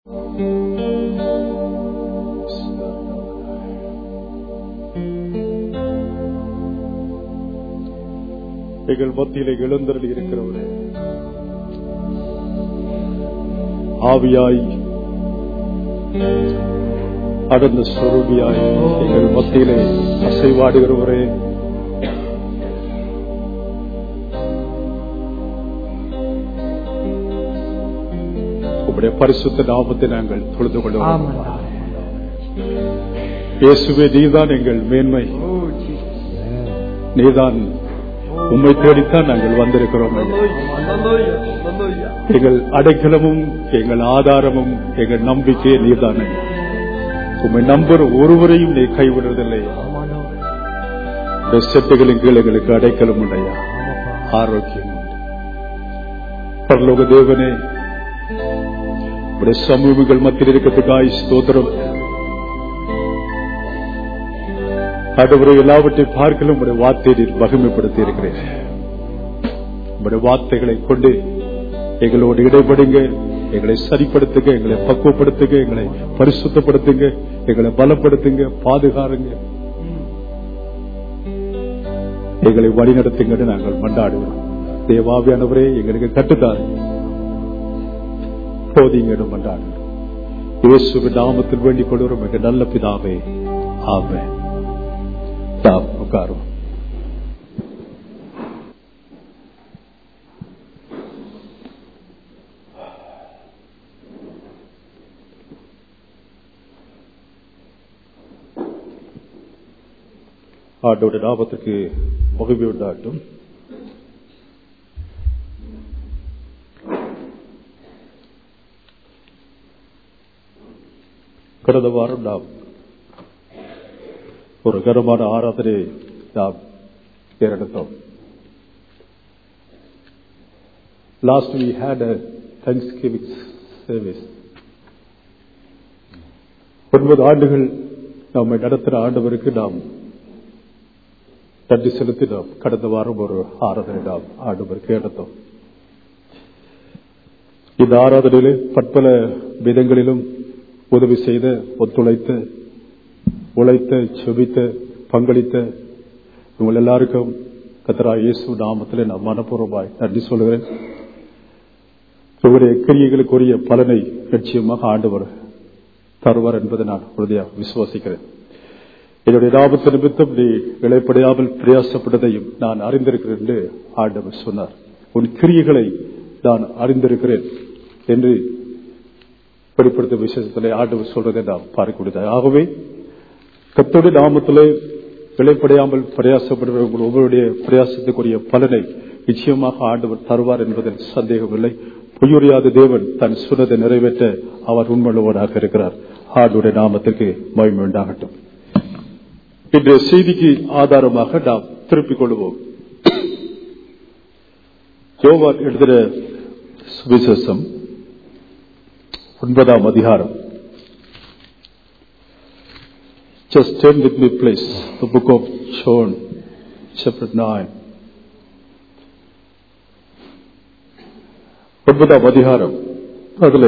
எங்கள் மத்தியிலே எழுந்தருள் இருக்கிறவரே ஆவியாய் அடர்ந்த சொருபியாய் எங்கள் மத்தியிலே அசைவாடுகிறவரே உங்களுடைய பரிசுத்த நாமத்தை நாங்கள் தொழுது கொள்வோம் ஆமாம் இயேசுவே நீதான் எங்கள் மேன்மை ஓ ஜீசஸ் நீதான் உம்மை தேடித்தான் நாங்கள் வந்திருக்கிறோம் ஐயா. ஹalleluya ஹalleluya எங்கள் அடைக்கலமும் எங்கள் ஆதாரமும் எங்கள் நம்பிக்கையே நீதான் ஐயா. உம்மை நம்புற ஒருவரையும் நீ கைவிடுவதில்லை ஆமாண்டோ இந்த செட்டுகளின் கீழ் எங்களுக்கு அடைக்கலம் உண்டையா ஆமாப்பா ஆரோக்கியம் உண்டு பரலோக தேவனே உடைய சமூகங்கள் மத்தியில் இருக்கிறதுக்காய் ஸ்தோத்திரம் ஆண்டவரை எல்லாவற்றையும் பார்க்கலும் உடைய வார்த்தையை நீர் மகிமைப்படுத்தி இருக்கிறேன் உடைய வார்த்தைகளை கொண்டு எங்களோடு இடைபடுங்க எங்களை சரிப்படுத்துங்க எங்களை பக்குவப்படுத்துங்க எங்களை பரிசுத்தப்படுத்துங்க எங்களை பலப்படுத்துங்க பாதுகாருங்க எங்களை வழிநடத்துங்கன்னு நாங்கள் மண்டாடுகிறோம் தேவாவியானவரே எங்களுக்கு கட்டுத்தாரு போதிங்கன்னு மண்டாடுகிறோம் இயேசுவின் நாமத்தில் வேண்டிக் கொள்கிறோம் எங்க நல்ல பிதாவே ஆமென் தாம் உட்காரும் ஆண்டோட நாமத்துக்கு மகிழ்ச்சி உண்டாட்டும் கடந்த வாரம் நாம் ஒரு கனமான ஆராதனை நாம் ஏறெடுத்தோம் last we had a thanksgiving service ஒன்பது ஆண்டுகள் நம்மை நடத்துகிற ஆண்டவருக்கு நாம் நன்றி செலுத்தி நாம் கடந்த வாரம் ஒரு ஆராதனை நாம் ஆண்டவருக்கு எடுத்தோம் இந்த ஆராதனையிலே பற்பல விதங்களிலும் உதவி செய்த ஒத்துழைத்த உழைத்த செபித்த பங்களித்த உங்கள் எல்லாருக்கும் கத்தரா இயேசு நாமத்தில் நான் மனப்பூர்வமாய் நன்றி சொல்கிறேன் உங்களுடைய கிரியைகளுக்குரிய பலனை நிச்சயமாக ஆண்டவர் தருவார் என்பதை நான் உறுதியாக விசுவாசிக்கிறேன் என்னுடைய லாபத்து நிமித்தம் நீ இழைப்படையாமல் பிரயாசப்பட்டதையும் நான் அறிந்திருக்கிறேன் என்று ஆண்டவர் சொன்னார் உன் கிரியைகளை நான் அறிந்திருக்கிறேன் என்று வெளிப்படுத்த விசேஷத்திலே ஆண்டவர் சொல்றதை நாம் பார்க்கக்கூடியது ஆகவே கத்தோடைய நாமத்திலே விளைப்படையாமல் பிரயாசப்படுகிற உங்கள் ஒவ்வொருடைய பிரயாசத்துக்குரிய பலனை நிச்சயமாக ஆண்டவர் தருவார் என்பதில் சந்தேகமில்லை பொய்யுறியாத தேவன் தன் சுனதை நிறைவேற்ற அவர் உண்மையுள்ளவராக இருக்கிறார் ஆண்டுடைய நாமத்திற்கு மகிமை உண்டாகட்டும் இன்றைய செய்திக்கு ஆதாரமாக நாம் திருப்பிக் கொள்வோம் யோவான் எழுதின சுவிசேஷம் ஒன்பதாம் அதிகாரம் Just turn with me, please. The book of John, chapter 9. ஒன்பதாம் அதிகாரம் அதில்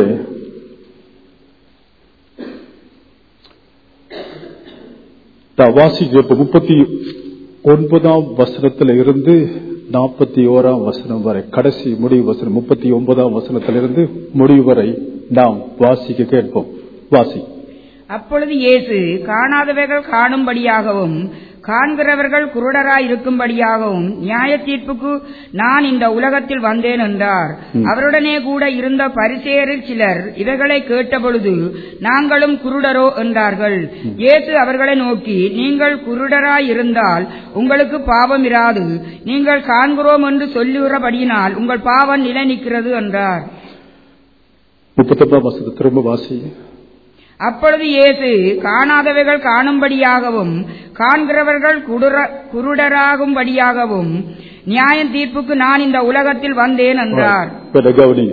நான் வாசிக்க முப்பத்தி ஒன்பதாம் வசனத்தில் இருந்து நாற்பத்தி ஓராம் வசனம் வரை கடைசி முடிவு வசனம் முப்பத்தி ஒன்பதாம் வசனத்திலிருந்து முடிவு வரை நாம் வாசிக்க கேட்போம் வாசி அப்பொழுது இயேசு காணாதவைகள் காணும்படியாகவும் காண்கிறவர்கள் குருடராய் இருக்கும்படியாகவும் நியாய தீர்ப்புக்கு நான் இந்த உலகத்தில் வந்தேன் என்றார் அவருடனே கூட இருந்த பரிசேயரில் சிலர் இவைகளை கேட்டபொழுது நாங்களும் குருடரோ என்றார்கள் இயேசு அவர்களை நோக்கி நீங்கள் குருடராய் இருந்தால் உங்களுக்கு பாவம் இராது நீங்கள் காண்கிறோம் என்று சொல்லுகிறபடியினால் உங்கள் பாவம் நிலை நிற்கிறது என்றார் முப்பத்தொன்பதாம் வசனத்தை திரும்ப வாசி அப்பொழுது இயேசு காணாதவைகள் காணும்படியாகவும் காண்கிறவர்கள் குடுர- குருடராகும்படியாகவும் நியாய தீர்ப்புக்கு நான் இந்த உலகத்தில் வந்தேன் என்றார் இப்ப கவனி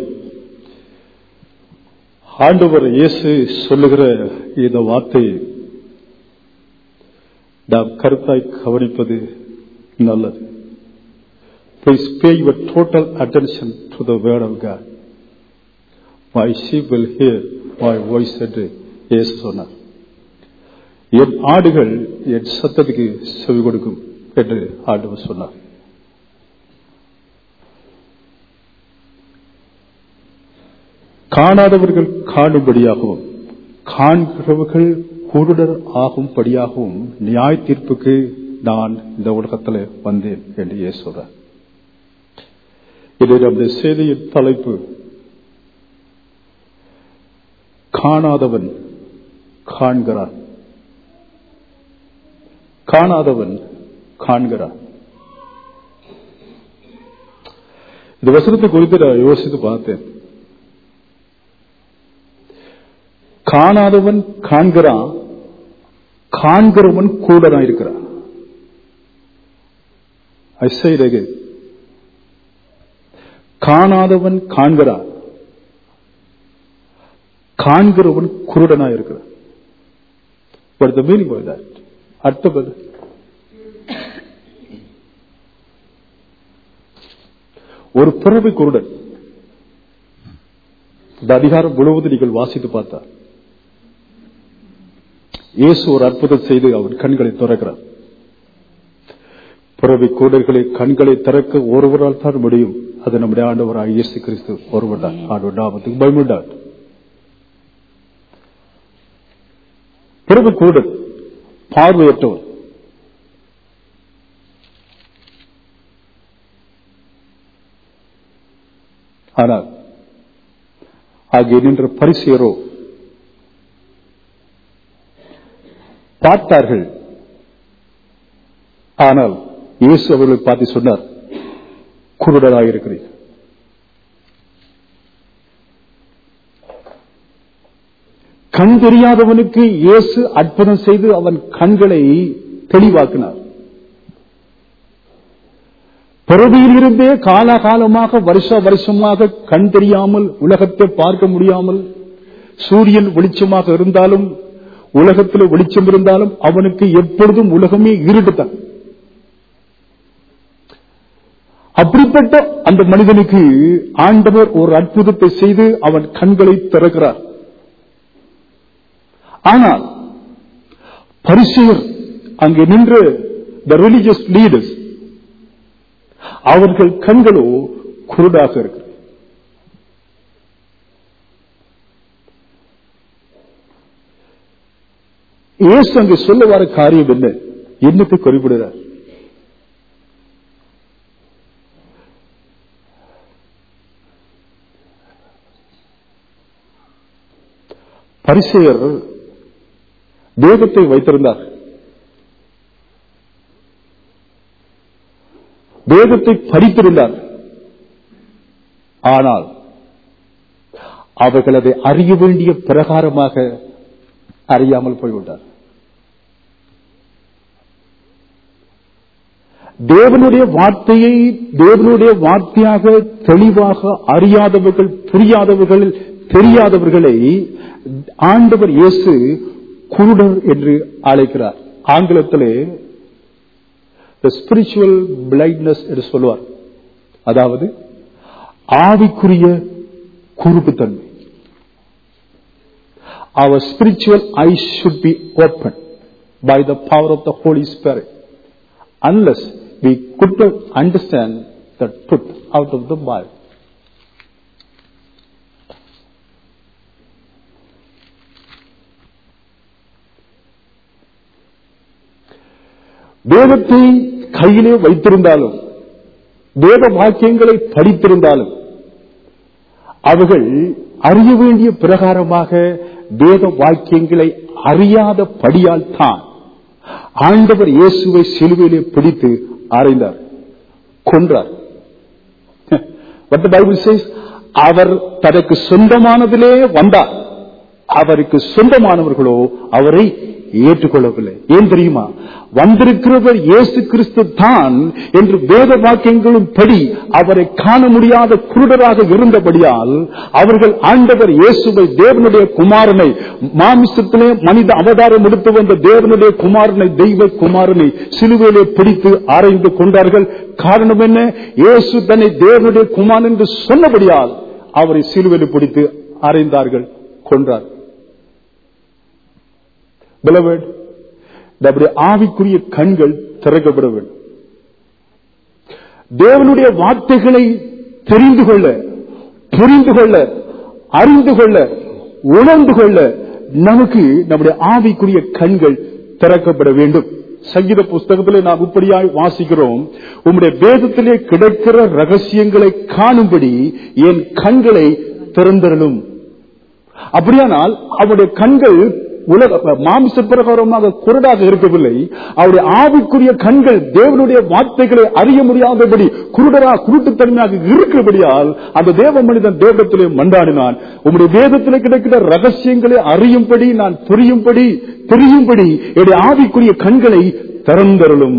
ஆண்டவர் இயேசு சொல்லுகிற இந்த வார்த்தை நாம் கருத்தாய் கவனிப்பது நல்லது Please pay your total attention to the word of God. My sheep will hear my voice என்று இயேசு சொன்னார் என் ஆடுகள் என் சத்தத்துக்கு செவி கொடுக்கும் என்று ஆண்டவர் சொன்னார் காணாதவர்கள் காணும்படியாகவும் காண்கிறவர்கள் குருடர் ஆகும்படியாகவும் நியாய தீர்ப்புக்கு நான் இந்த உலகத்தில் வந்தேன் என்று இயேசு சொல்றார் இது நம்முடைய செய்தியின் தலைப்பு காணாதவன் காண்கிறான் காணாதவன் காண்கிறான் இந்த வசனத்தை குறித்து நான் யோசித்து பார்த்தேன் காணாதவன் காண்கிறான் காண்கிறவன் கூடதான் இருக்கிறான் I say it again. காணாதவன் காண்கிறான் காண்கிறவன் குருடனா இருக்கிறான் What is the meaning of that? அர்த்தம் அது ஒரு பிறவி குருடன் இந்த அதிகாரம் முழுவதும் நீங்கள் வாசித்து பார்த்தார் இயேசு ஒரு அற்புதம் செய்து அவன் கண்களை திறக்கிறார் பிறவி கூடர்களை கண்களை திறக்க ஒருவரால் தான் முடியும் அது நம்முடைய ஆண்டவராக இயேசு கிறிஸ்து ஒருவர் தான் ஆண்டவர் நாமத்துக்கு பயமுண்டார் பிறவி கூடல் பார்வையற்றவர் ஆனால் அங்கே நின்ற பரிசெயரோ பார்த்தார்கள் ஆனால் இயேசு அவர்களை பார்த்து சொன்னார் குருடராக இருக்கிறீர்கள் கண் தெரியாதவனுக்கு இயேசு அற்புதம் செய்து அவன் கண்களை தெளிவாக்கினார் பிறவியில் இருந்தே காலாகாலமாக வருஷ வருஷமாக கண் தெரியாமல் உலகத்தை பார்க்க முடியாமல் சூரியன் வெளிச்சமாக இருந்தாலும் உலகத்தில் வெளிச்சம் இருந்தாலும் அவனுக்கு எப்பொழுதும் உலகமே இருட்டுத்தான் அப்படிப்பட்ட அந்த மனிதனுக்கு ஆண்டவர் ஒரு அற்புதத்தை செய்து அவன் கண்களை திறக்கிறார் ஆனால் பரிசெயர் அங்கே நின்று த ரிலிஜியஸ் லீடர்ஸ் அவர்கள் கண்களோ குருடாக இருக்கு இயேசு அங்கே சொல்ல வர காரியம் என்ன என்னத்தை குறிப்பிடுறார் பரிசெயர் வேதத்தை வைத்திருந்தார் வேதத்தை படித்திருந்தார் ஆனால் அவர்கள் அதை அறிய வேண்டிய பிரகாரமாக அறியாமல் போய்விட்டார் தேவனுடைய வார்த்தையை தேவனுடைய வார்த்தையாக தெளிவாக அறியாதவர்கள் புரியாதவர்கள் தெரியாதவர்களை ஆண்டவர் இயேசு குருடர் என்று அழைக்கிறார் ஆங்கிலத்திலே ஸ்பிரிச்சுவல் பிளைட்னஸ் என்று சொல்லுவார் அதாவது ஆவிக்குரிய குறுக்குத்தன்மை our spiritual eyes should be opened by the power of the Holy Spirit unless we could not understand the truth out of the Bible. வேதத்தை கையிலே வைத்திருந்தாலும் வேத வாக்கியங்களை படித்திருந்தாலும் அவர்கள் அறிய வேண்டிய பிரகாரமாக வேத வாக்கியங்களை அறியாத படியால் தான் ஆண்டவர் இயேசுவை சிலுவையிலே பிடித்து அறைந்தார் கொன்றார் What the Bible says, அவர் தனக்கு சொந்தமானதிலே வந்தார் அவருக்கு சொந்தமானவர்களோ அவரை ஏற்றுக்கொள்ளவில்லை ஏன் தெரியுமா வந்திருக்கிறவர் இயேசு கிறிஸ்து தான் என்று வேத வாக்கியங்களும் படி அவரை காண முடியாத குருடராக இருந்தபடியால் அவர்கள் ஆண்டவர் இயேசுவை தேவனுடைய குமாரனை மாமிசத்திலே மனித அவதாரம் எடுத்து வந்த தேவனுடைய குமாரனை தெய்வ குமாரனை சிலுவையிலே பிடித்து ஆராய்ந்து கொண்டார்கள் காரணம் என்ன இயேசு தன்னை தேவனுடைய குமாரன் என்று சொன்னபடியால் அவரை சிலுவையில் பிடித்து அறைந்தார்கள் கொன்றார் Beloved, நம்முடைய ஆவிக்குரிய கண்கள் திறக்கப்பட வேண்டும் தேவனுடைய வார்த்தைகளை தெரிந்து கொள்ள புரிந்து கொள்ள அறிந்து கொள்ள உணர்ந்து கொள்ள நமக்கு நம்முடைய ஆவிக்குரிய கண்கள் திறக்கப்பட வேண்டும் சங்கீத புஸ்தகத்திலே நாம் இப்படியாய் வாசிக்கிறோம் உம்முடைய வேதத்திலே கிடைக்கிற ரகசியங்களை காணும்படி என் கண்களை திறந்தரலும் அப்படியானால் அவருடைய கண்கள் உலக மாமிச பிரகாரமாக குருடாக இருக்கவில்லை அவருடைய ஆவிக்குரிய கண்கள் தேவனுடைய வார்த்தைகளை அறிய முடியாதபடி குருடரா குருட்டுத்தன்மையாக இருக்கிறபடியால் அந்த தேவ மனிதன் தேவத்திலே மண்டாடினான் உம்முடைய வேதத்திலே கிடைக்கிற ரகசியங்களை அறியும்படி நான் புரியும்படி தெரியும்படி என்னுடைய ஆவிக்குரிய கண்களை திறந்தருளும்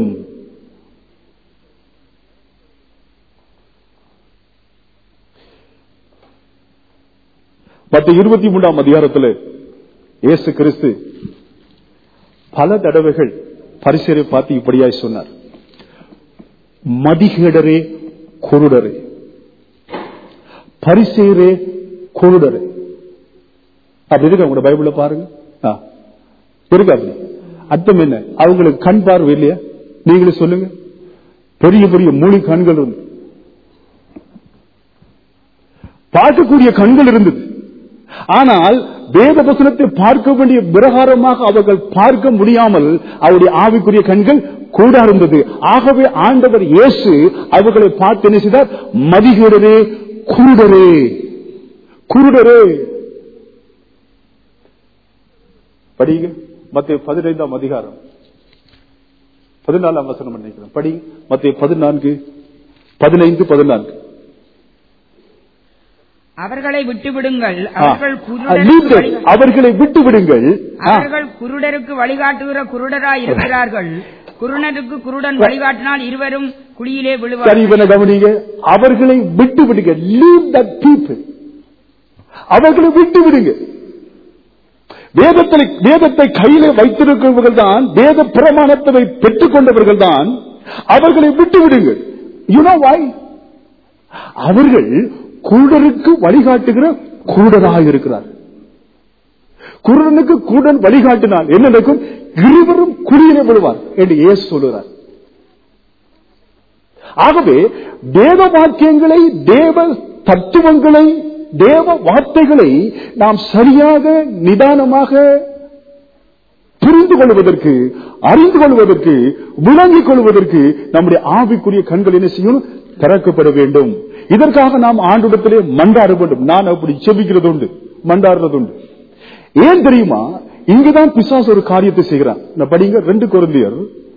மற்ற இருபத்தி மூன்றாம் அதிகாரத்தில் இயேசு கிறிஸ்து பல தடவைகள் பரிசரை பார்த்து இப்படியாய் சொன்னார் மதிகேடரே குருடரே பரிசேரே குருடரே அப்படி இருக்கு உங்களோட பைபிள பாருங்க ஆ. இருக்கு அப்படி அர்த்தம் என்ன அவங்களுக்கு கண் பார்வை இல்லையா நீங்களே சொல்லுங்க பெரிய பெரிய மொழி கண்கள் இருந்து பார்க்கக்கூடிய கண்கள் இருந்தது ஆனால் வேத வசனத்தை பார்க்க வேண்டிய பிரகாரமாக அவர்கள் பார்க்க முடியாமல் அவருடைய ஆவிக்குரிய கண்கள் கூட இருந்தது ஆகவே ஆண்டவர் இயேசு அவர்களை பார்த்து என்ன செய்தார் மதிகேடரே குருடரே குருடரே படிங்க மத்திய பதினைந்தாம் அதிகாரம் பதினாலாம் வசனம் நினைக்கிறேன் படி மத்திய பதினான்கு பதினைந்து பதினான்கு அவர்களை விட்டுவிடுங்கள் ஆ. அவர்கள் ஆ, குருடருக்கு நீங்கள் வழி- அவர்களை விட்டு விடுங்கள் ஆ. அவர்கள் குருடருக்கு வழிகாட்டுகிற குருடராய் இருக்கிறார்கள் குருடருக்கு குருடன் வழிகாட்டினால் இருவரும் குழியிலே சரி விழுவார்கள் இவனை கவனிங்க அவர்களை விட்டு விடுங்க லீவ் த பீப்புள் அவர்களை விட்டு விடுங்க வேதத்தில் வேதத்தை கையிலே வைத்திருக்கிறவர்கள் தான் வேத பிரமாணத்தை பெற்றுக் கொண்டவர்கள் தான் அவர்களை விட்டு விடுங்கள் யூனோ வாய் அவர்கள் குருடருக்கு வழிகாட்டுகிற குருடராக இருக்கிறார் குருடனுக்கு குருடன் வழிகாட்டினால் என்ன நடக்கும் இருவரும் குடியிலே விடுவார் என்று இயேசு சொல்லுகிறார் ஆகவே தேவ வாக்கியங்களை தேவ தத்துவங்களை தேவ வார்த்தைகளை நாம் சரியாக நிதானமாக புரிந்து கொள்வதற்கு அறிந்து கொள்வதற்கு விளங்கிக் கொள்வதற்கு நம்முடைய ஆவிக்குரிய கண்கள் என்ன செய்யணும் திறக்கப்பட வேண்டும் இதற்காக நாம் ஆண்டுடத்திலே மண்டாட வேண்டும் நான் அப்படி செபிக்கிறது உண்டு மண்டாடுறது உண்டு ஏன் தெரியுமா இங்குதான் பிசாசு ஒரு காரியத்தை செய்கிறான் நான் படிங்க ரெண்டு குழந்தையர்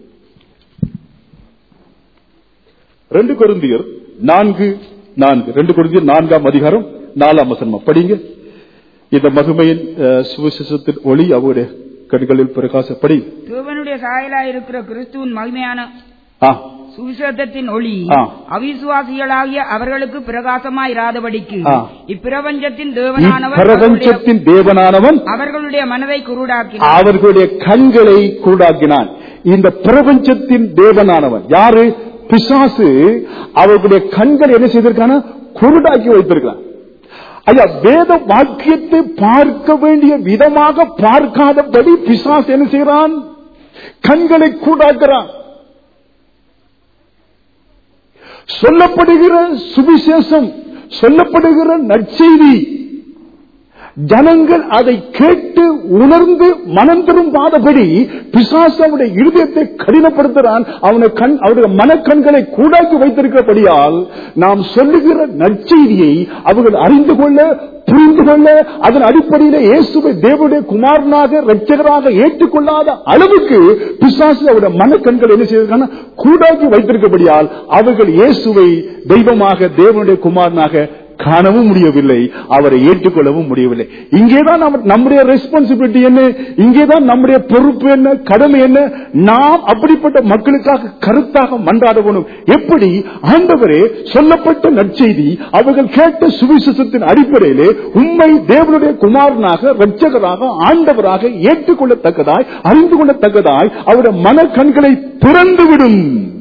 ரெண்டு கொருந்தியர் நான்கு நான்கு ரெண்டு கொருந்தியர் நான்காம் அதிகாரம் நாலாம் வசனம் படிங்க இந்த மகிமையின் அஹ், சுவிசேஷத்தின் ஒளி அவருடைய கண்களில் பிரகாசப்படி தேவனுடைய சாயலாய் இருக்கிற கிறிஸ்துவின் மகிமையான ஆ, சுவிசேஷத்தின் ஒளி ஆ. அவிசுவாசிகளாகிய அவர்களுக்கு பிரகாசமாய் இராதபடிக்கு ஆ. இப்பிரபஞ்சத்தின் தேவனானவர் அவர்களுடைய- இப்பிரபஞ்சத்தின் தேவனானவன் அவர்களுடைய மனதை குருடாக்கினார் அவர்களுடைய கண்களை குருடாக்கினான் இந்த பிரபஞ்சத்தின் தேவனானவன் யாரு பிசாசு அவர்களுடைய கண்கள் என்ன செய்திருக்கான குருடாக்கி வைத்திருக்கான் ஐயா வேத வாக்கியத்தை பார்க்க வேண்டிய விதமாக பார்க்காதபடி பிசாசு என்ன செய்கிறான் கண்களை கூடாக்குறான் சொல்லப்படுகிற சுவிசேஷம் சொல்லப்படுகிற நற்செய்தி ஜனங்கள் அதை கேட்டு உணர்ந்து மனம் திரும்பாதபடி பிசாசு அவனுடைய இருதயத்தை கடினப்படுத்துகிறான் அவனை கண் அவருடைய மனக்கண்களை கூடாக்கி வைத்திருக்கிறபடியால் நாம் சொல்லுகிற நற்செய்தியை அவர்கள் அறிந்து கொள்ள புரிந்து கொள்ள அதன் அடிப்படையிலே இயேசுவை தேவனுடைய குமாரனாக இரட்சகராக ஏற்றுக்கொள்ளாத அளவுக்கு பிசாசு அவருடைய மனக்கண்கள் என்ன செய்திருக்கான கூடாக்கி வைத்திருக்கபடியால் அவர்கள் இயேசுவை தெய்வமாக தேவனுடைய குமாரனாக காணவும் முடியவில்லை அவரை ஏற்றுக்கொள்ளவும் முடியவில்லை இங்கேதான் நம்ம- நம்முடைய ரெஸ்பான்சிபிலிட்டி என்ன இங்கேதான் நம்முடைய பொறுப்பு என்ன கடமை என்ன நாம் அப்படிப்பட்ட மக்களுக்காக கருத்தாக மன்றாடணும் எப்படி ஆண்டவரே சொல்லப்பட்ட நற்செய்தி அவர்கள் கேட்ட சுவிசேஷத்தின் அடிப்படையிலே உண்மை தேவனுடைய குமாரனாக இரட்சகராக ஆண்டவராக ஏற்றுக்கொள்ளத்தக்கதாய் அறிந்து கொள்ளத்தக்கதாய் அவருடைய மனக்கண்களை திறந்துவிடும்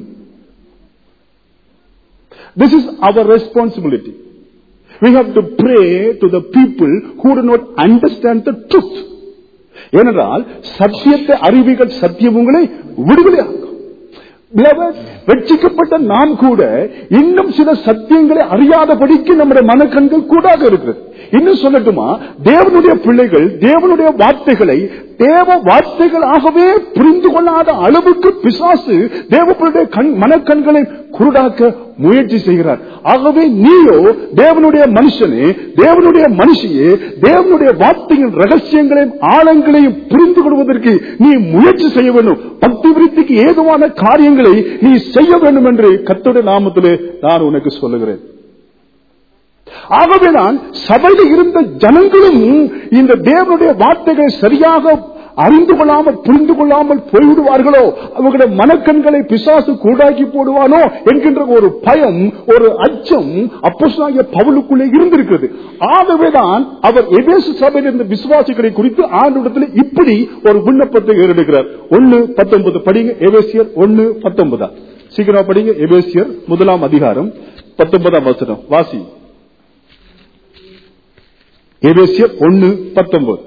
This is our responsibility. We have to pray to the people who do not understand the truth. ஏனென்றால் சத்தியத்தை அறிவிகள் சத்தியம் உங்களை விடுதலையாக்கும் Beloved, ரட்சிக்கப்பட்ட நாம் கூட இன்னும் சில சத்தியங்களை அறியாதபடிக்கு நம்முடைய மனக்கண்கள் கூடாக இருக்கிறது இன்னும் சொல்லட்டுமா தேவனுடைய பிள்ளைகள் தேவனுடைய வார்த்தைகளை தேவ வார்த்தைகளாகவே புரிந்து கொள்ளாத அளவுக்கு பிசாசு தேவனுடைய கண் மனக்கண்களை குருடாக்க முயற்சி செய்கிறார் ஆகவே நீயோ தேவனுடைய மனுஷனே தேவனுடைய மனுஷியே தேவனுடைய வார்த்தையின் ரகசியங்களையும் ஆழங்களையும் புரிந்து கொள்வதற்கு நீ முயற்சி செய்ய வேண்டும் பக்தி விருத்திக்கு ஏதுவான காரியங்களை நீ செய்ய வேண்டும் என்று கத்தோட நாமத்திலே நான் உனக்கு சொல்லுகிறேன் ஆகவே நான் சபையில் இருந்த ஜனங்களும் இந்த தேவனுடைய வார்த்தைகளை சரியாக அறிந்து கொள்ளாமல் புரிந்து கொள்ளாமல் போய்விடுவார்களோ அவர்களுடைய மனக்கண்களை பிசாசு கூடாக்கி போடுவானோ என்கின்ற ஒரு பயம் ஒரு அச்சம் அப்போஸ்தலனாகிய பவுலுக்குள்ளே இருந்திருக்கிறது ஆகவேதான் அவர் எபேசு சபையில் இருந்த விசுவாசிகளை குறித்து ஆண்டிடத்தில் இப்படி ஒரு விண்ணப்பத்தை ஏறெடுக்கிறார் ஒன்னு பத்தொன்பது படிங்க எபேசியர் ஒன்னு பத்தொன்பதா சீக்கிரம் படிங்க எபேசியர் முதலாம் அதிகாரம் பத்தொன்பதாம் வசனம் வாசி எபேசியர் ஒன்னு பத்தொன்பது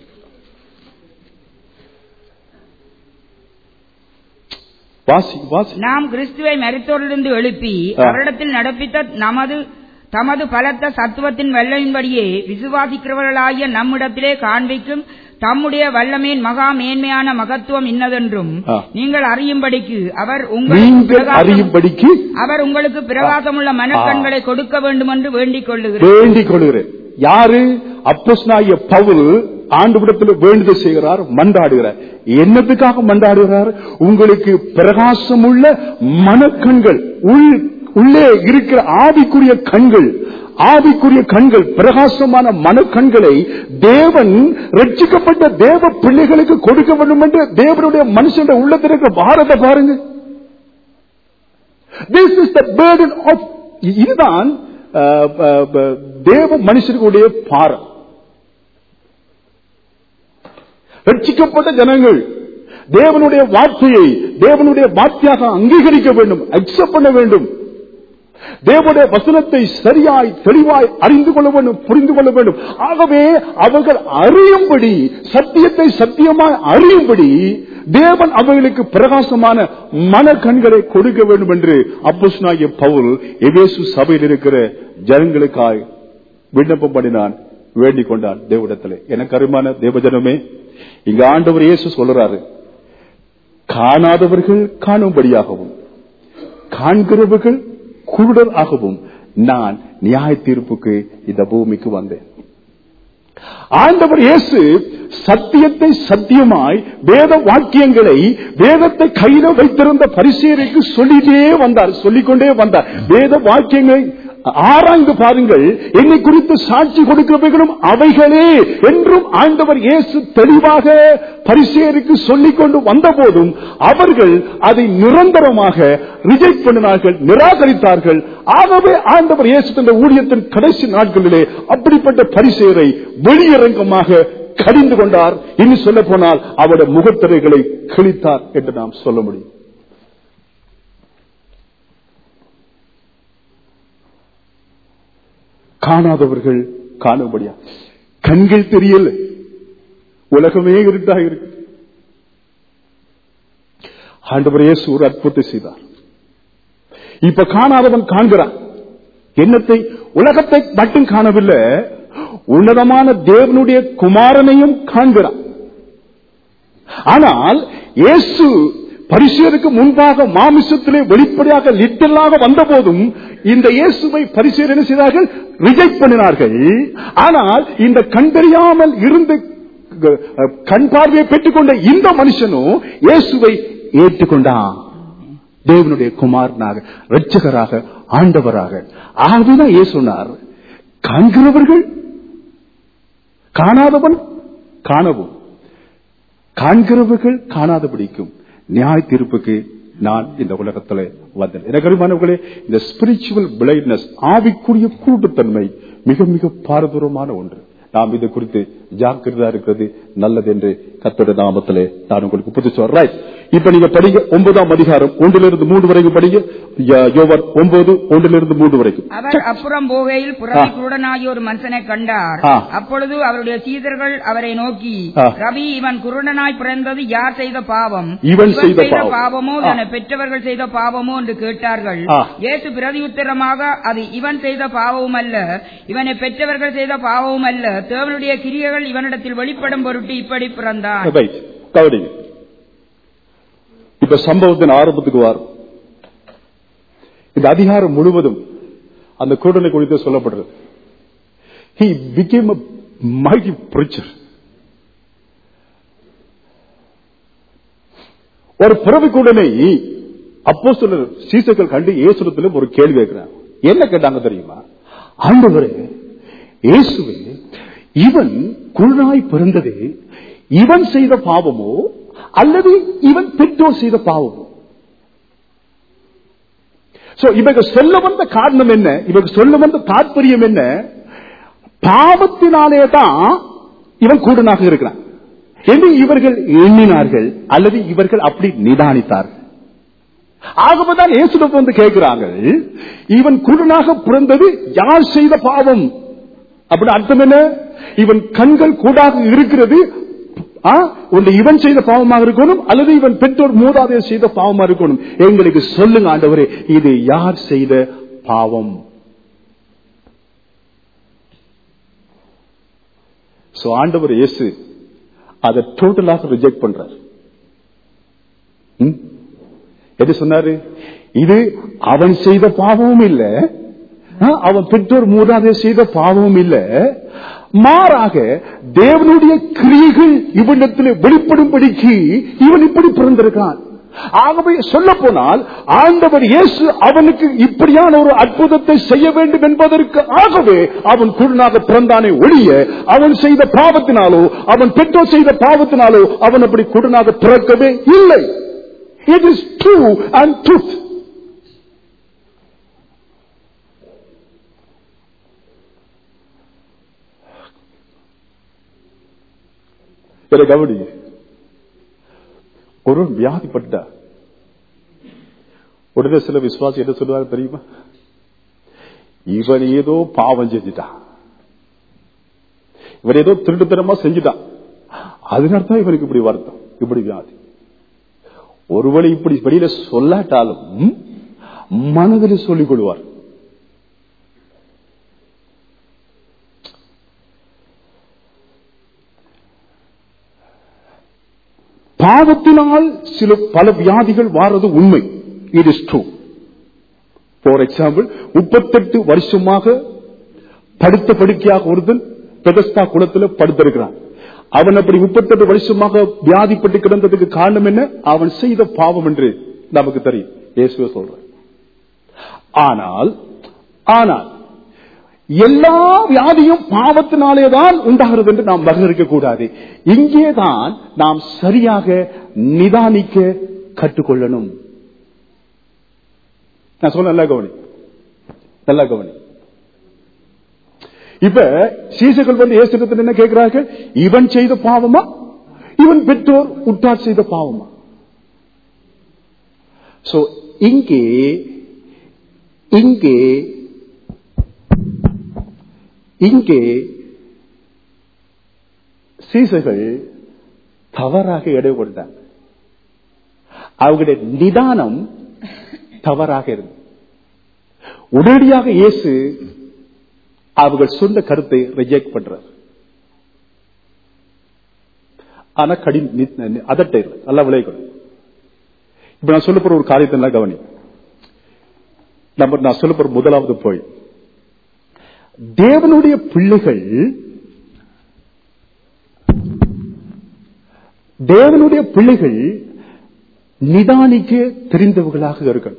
வாசி வாசி நாம் கிறிஸ்துவை மரித்தோரிலிருந்து எழுப்பி ஆ. அவரிடத்தில் நடப்பித்த நமது தமது பலத்த சத்துவத்தின் வல்லமையின்படியே விசுவாசிக்கிறவர்களாகிய நம்மிடத்திலே காண்பிக்கும் தம்முடைய வல்லமையின் மகா மேன்மையான மகத்துவம் இன்னதென்றும் ஆ. நீங்கள் அறியும்படிக்கு அவர் உங்களுக்கு நீங்கள் பிரகாசம்- அறியும்படிக்கு அவர் உங்களுக்கு பிரகாசமுள்ள மனக்கண்களை கொடுக்க வேண்டும் என்று வேண்டிக் கொள்ளுகிறேன் வேண்டிக் கொள்கிறேன் யாரு அப்போஸ்தலனாகிய பவுல் ஆண்டுவிடத்தில் வேண்டுதல் செய்கிறார் மன்றாடுகிறார் என்னத்துக்காக மன்றாடுகிறார் உங்களுக்கு பிரகாசமுள்ள மனக்கண்கள் உள் உள்ளே இருக்கிற ஆவிக்குரிய கண்கள் ஆவிக்குரிய கண்கள் பிரகாசமான மனக்கண்களை தேவன் ரட்சிக்கப்பட்ட தேவ பிள்ளைகளுக்கு கொடுக்க வேண்டும் என்று தேவனுடைய மனுஷனுடைய உள்ளத்தில் இருக்கிற பாரத பாருங்க this is the burden of இதுதான் அஹ், அஹ், அஹ், தேவ மனுஷர்களுடைய பாரம் ரட்சிக்கப்பட்ட ஜனங்கள் தேவனுடைய வார்த்தையை தேவனுடைய வார்த்தையாக அங்கீகரிக்க வேண்டும் அக்செப்ட் பண்ண வேண்டும் தேவனுடைய வசனத்தை சரியாய் தெளிவாய் அறிந்து கொள்ள வேண்டும் புரிந்து கொள்ள வேண்டும் ஆகவே அவர்கள் அறியும்படி சத்தியத்தை சத்தியமாய் அறியும்படி தேவன் அவர்களுக்கு பிரகாசமான மன கண்களை கொடுக்க வேண்டும் என்று அப்போஸ்தலனாகிய பவுல் எபேசு சபையில் இருக்கிற ஜனங்களுக்காய் விண்ணப்பம் பண்ணினான் வேண்டிக் கொண்டான் தேவனிடத்திலே எனக்கு அருமான தேவஜனமே இங்க ஆண்டவர் இயேசு சொல்றாரு காணாதவர்கள் காணும்படியாகவும் காண்கிறவர்கள் குருடர் ஆகவும் நான் நியாய தீர்ப்புக்கு இந்த பூமிக்கு வந்தேன் ஆண்டவர் இயேசு சத்தியத்தை சத்தியமாய் வேத வாக்கியங்களை வேதத்தை கையில வைத்திருந்த பரிசேரைக்கு சொல்லிட்டே வந்தார் சொல்லிக்கொண்டே வந்தார் வேத வாக்கியங்களை ஆராய்ந்து பாருங்கள் என்னை குறித்து சாட்சி கொடுக்கிறவர்களும் அவைகளே என்றும் ஆண்டவர் இயேசு தெளிவாக பரிசேருக்கு சொல்லிக் கொண்டு வந்த போதும் அவர்கள் அதை நிரந்தரமாக ரிஜெக்ட் பண்ணினார்கள் நிராகரித்தார்கள் ஆகவே ஆண்டவர் இயேசு தந்த ஊழியத்தின் கடைசி நாட்களிலே அப்படிப்பட்ட பரிசேரை வெளியரங்கமாக கடிந்து கொண்டார் இன்னும் சொல்ல போனால் அவருடைய முகத்திரைகளை கிழித்தார் என்று நாம் சொல்ல முடியும் காணாதவர்கள் காணும்படியா கண்கள் தெரியல உலகமே இருட்டாக இருக்கு ஆண்டவர் இயேசு ஒரு அற்புதத்தை செய்தார் இப்ப காணாதவன் காண்கிறான் என்னத்தை உலகத்தை மட்டும் காணவில்லை உன்னதமான தேவனுடைய குமாரனையும் காண்கிறான் ஆனால் இயேசு பரிசேருக்கு முன்பாக மாமிசத்திலே வெளிப்படையாக லிட்டலாக வந்த போதும் இந்த இயேசுவை பரிசேர் என்ன செய்தார்கள் ரிஜெக்ட் பண்ணினார்கள் ஆனால் இந்த கண்டறியாமல் இருந்து அஹ், கண் பார்வையை பெற்றுக்கொண்ட இந்த மனுஷனும் இயேசுவை ஏற்றுக்கொண்டான் தேவனுடைய குமாரனாக ரட்சகராக ஆண்டவராக ஆகவேதான் இயேசு சொன்னார் காண்கிறவர்கள் காணாதவன் காணவும் காண்கிறவர்கள் காணாதபடிக்கும் நியாய தீர்ப்புக்கு நான் இந்த உலகத்தில் வந்தேன் எனக்கு அருமானவர்களே இந்த ஸ்பிரிச்சுவல் பிளைட்னஸ் ஆவிக்குரிய கூட்டுத்தன்மை மிக மிக பாரதூரமான ஒன்று நாம் இது குறித்து ஜாக்கிரதா இருக்கிறது நல்லது என்று கத்தோட நாமத்திலே நான் உங்களுக்கு புத்தி சொல்றேன் இப்ப நீங்க படிங்க ஒன்பதாம் அதிகாரம் ஒன்றிலிருந்து மூன்று வரைக்கும் படிங்க ய- யோவான் ஒன்பது ஒன்றிலிருந்து மூன்று வரைக்கும் அவர் அப்புறம் போகையில் புறவி குருடனாகிய ஒரு மனுஷனை கண்டார் ஆ. அப்பொழுது அவருடைய சீதர்கள் அவரை நோக்கி ஆ. ரவி இவன் குருடனாய் பிறந்தது யார் செய்த பாவம் இவன் செய்த பாவம். பாவமோ ஆ. தன்னை பெற்றவர்கள் செய்த பாவமோ என்று கேட்டார்கள் ஆ. இயேசு பிரதியுத்தரமாக அது இவன் செய்த பாவமும் அல்ல இவனை பெற்றவர்கள் செய்த பாவமும் அல்ல தேவனுடைய கிரியைகள் இவனிடத்தில் வெளிப்படும் பொருட்டு இப்படி பிறந்தான் ரைட் கவனிங்க இப்ப சம்பவத்தின் ஆரம்பத்துக்கு வரும் இந்த அதிகாரம் முழுவதும் அந்த குருடனை குறித்து சொல்லப்படுறது he became a mighty preacher ஒரு பிறவி குருடனை அப்போ சொல்ல சீசர்கள் கண்டு இயேசுடத்திலும் ஒரு கேள்வி கேட்கிறாங்க என்ன கேட்டாங்க தெரியுமா ஆண்டவரே இயேசுவே இவன் குருடாய் பிறந்தது இவன் செய்த பாவமோ அல்லது இவன் பெற்றோர் செய்த பாவமோ சோ இவங்க சொல்ல வந்த காரணம் என்ன இவங்க சொல்ல வந்த தாற்பயம் என்ன பாவத்தினாலே தான் இவன் கூடனாக இருக்கிறான் என்று இவர்கள் எண்ணினார்கள் அல்லது இவர்கள் அப்படி நிதானித்தார்கள் ஆகவேதான் இயேசுடன் வந்து கேட்கிறாங்க இவன் குருடனாக பிறந்தது யார் செய்த பாவம் அப்படின்னு அர்த்தம் என்ன இவன் கண்கள் கூடாக இருக்கிறது ஆ, ஒன்று இவன் செய்த பாவமாக இருக்கணும் அல்லது இவன் பெற்றோர் மூதாதையர் செய்த பாவமா இருக்கணும் எங்களுக்கு சொல்லுங்க ஆண்டவரே இது யார் செய்த பாவம் சோ ஆண்டவர் இயேசு அதை டோட்டலாக ரிஜெக்ட் பண்றார் ம்? எது சொன்னாரு இது அவன் செய்த பாவமும் இல்ல ஆ, அவன் பெற்றோர் மூதாதை செய்த பாவமும் இல்ல மாறாக தேவனுடைய கிரியைகள் இவனிடத்தில் வெளிப்படும்படிக்கு இவன் இப்படி பிறந்திருக்கான் ஆகவே சொல்ல போனால் ஆண்டவர் இயேசு அவனுக்கு இப்படியான ஒரு அற்புதத்தை செய்ய வேண்டும் என்பதற்கு ஆகவே அவன் குருநாக பிறந்தானே ஒழிய அவன் செய்த பாவத்தினாலோ அவன் பெற்றோர் செய்த பாவத்தினாலோ அவன் அப்படி குருநாக பிறக்கவே இல்லை it is true and truth இதை கவனி ஒரு வியாதிப்பட்ட உடனே சில விசுவாசி என்ன சொல்லுவாங்க தெரியுமா இவன் ஏதோ பாவம் செஞ்சுட்டான் இவன் ஏதோ திருட்டுத்தனமா செஞ்சுட்டான் அதனால தான் இவனுக்கு இப்படி வருத்தம் இப்படி வியாதி ஒருவேளை இப்படி வெளியில சொல்லாட்டாலும் மனதில் சொல்லிக் கொள்வார் பாவத்தினால் சில பல வியாதிகள் வாரது உண்மை it is true for example முப்பத்தெட்டு வருஷமாக படுத்த படுக்கையாக ஒருத்தன் பெதஸ்தா குளத்துல படுத்திருக்கிறான் அவன் அப்படி முப்பத்தெட்டு வருஷமாக வியாதிப்பட்டு கிடந்ததுக்கு காரணம் என்ன அவன் செய்த பாவம் என்று நமக்கு தெரியும் இயேசுவே சொல்ற ஆனால் ஆனால் எல்லா வியாதியும் பாவத்தினாலே தான் உண்டாகிறது என்று நாம் வகையிருக்க கூடாது இங்கேதான் நாம் சரியாக நிதானிக்க கற்றுக்கொள்ளணும் நான் சொல்ல நல்லா கவனி நல்லா கவனி இப்ப சீசர்கள் வந்து ஏசுகிறது என்ன கேட்கிறார்கள் இவன் செய்த பாவமா இவன் பெற்றோர் உட்டார் செய்த பாவமா சோ இங்கே இங்கே இங்கே சீசர்கள் தவறாக எடை கொண்டாங்க அவங்களுடைய நிதானம் தவறாக இருந்தது உடனடியாக இயேசு அவர்கள் சொன்ன கருத்தை ரிஜெக்ட் பண்றார் ஆனா கடி அதட்ட இல்லை நல்லா விளைவுகள் இப்ப நான் சொல்ல போற ஒரு காரியத்தை நல்லா கவனி நம்ம நான் சொல்ல போற முதலாவது போய் தேவனுடைய பிள்ளைகள் தேவனுடைய பிள்ளைகள் நிதானிக்க தெரிந்தவர்களாக இருக்கணும்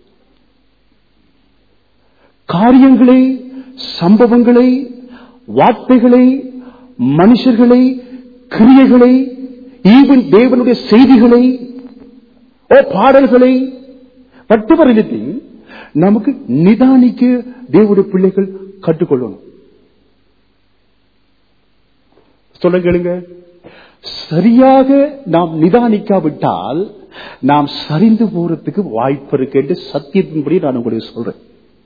காரியங்களை சம்பவங்களை வார்த்தைகளை மனுஷர்களை கிரியைகளை ஈவன் தேவனுடைய செய்திகளை ஓ பாடல்களை whatever anything நமக்கு நிதானிக்க தேவனுடைய பிள்ளைகள் கற்றுக்கொள்ளணும் சொல்ல கேளுங்க சரியாக நாம் நிதானிக்காவிட்டால் நாம் சரிந்து போறதுக்கு வாய்ப்பு இருக்கு என்று சத்தியத்தின்படி நான் உங்களுக்கு சொல்றேன்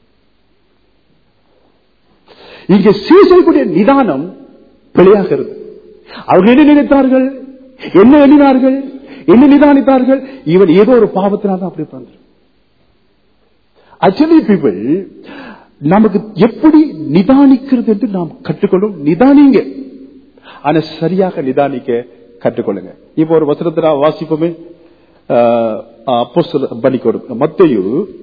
இங்க சீசனுடைய நிதானம் பிழையாக இருக்கு அவர்கள் என்ன நினைத்தார்கள் என்ன எண்ணினார்கள் என்ன நிதானித்தார்கள் இவன் ஏதோ ஒரு பாவத்தினால் தான் அப்படி பண்ண ஆக்சுவலி பீப்புள் நமக்கு எப்படி நிதானிக்கிறது என்று நாம் கற்றுக்கொள்ளும் நிதானிங்க ஆனா சரியாக நிதானிக்க கற்றுக்கொள்ளுங்க இப்போ ஒரு வசனத்தை நான் வாசிப்போமே அப்போ பண்ணிக்கொடு மத்தையு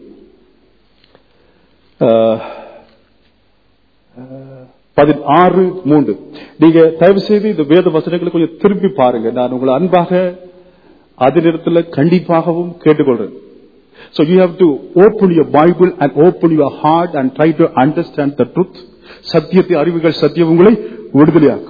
பதினாறு மூன்று நீங்க தயவு செய்து இந்த வேத வசனங்களை கொஞ்சம் திருப்பி பாருங்க நான் உங்களை அன்பாக அதனிடத்துல கண்டிப்பாகவும் கேட்டுக்கொள்றேன் So you have to open your Bible and open your heart and try to understand the truth. சத்தியத்தை அறிவுகள் சத்தியம் உங்களை விடுதலையாக்கும்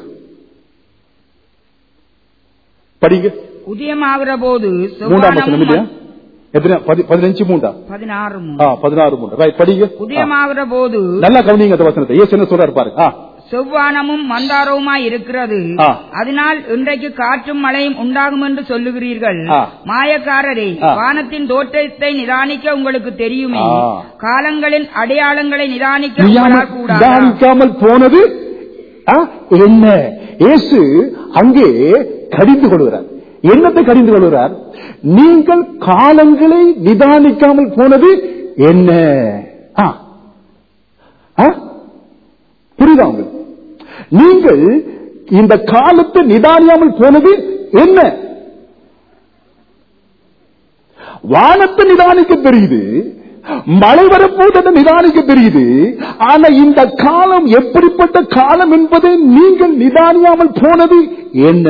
படிங்க உதயமாகிற போது மூன்றாம் வசனம் இல்லையா எத்தனை பதி- பதினஞ்சு மூன்றா பதினாறு ஆ, பதினாறு மூன்று ரைட் படிங்க ஆ. உதயமாகிற போது நல்லா கவனிங்க அந்த வசனத்தை ஏசு என்ன சொல்றாரு பாருங்க ஆ, செவ்வானமும் மந்தாரவுமாய் இருக்கிறது ஆ. அதனால் இன்றைக்கு காற்றும் மழையும் உண்டாகும் என்று சொல்லுகிறீர்கள் ஆ. மாயக்காரரே ஆ. வானத்தின் தோற்றத்தை நிதானிக்க உங்களுக்கு தெரியுமே ஆ. காலங்களின் அடையாளங்களை நிதானிக்க நிதான- உங்களால் கூடாதா? நிதானிக்காமல் போனது ஆ, என்ன இயேசு அங்கே கடிந்து கொள்கிறார் என்னத்தை கடிந்து கொள்கிறார் நீங்கள் காலங்களை நிதானிக்காமல் போனது என்ன ஆ. ஆ? புரியுதா உங்களுக்கு நீங்கள் இந்த காலத்தை நிதானியாமல் போனது என்ன வானத்தை நிதானிக்க தெரியுது மழை வரப்போது நிதானிக்க தெரியுது ஆனா இந்த காலம் எப்படிப்பட்ட காலம் என்பதை நீங்கள் நிதானியாமல் போனது என்ன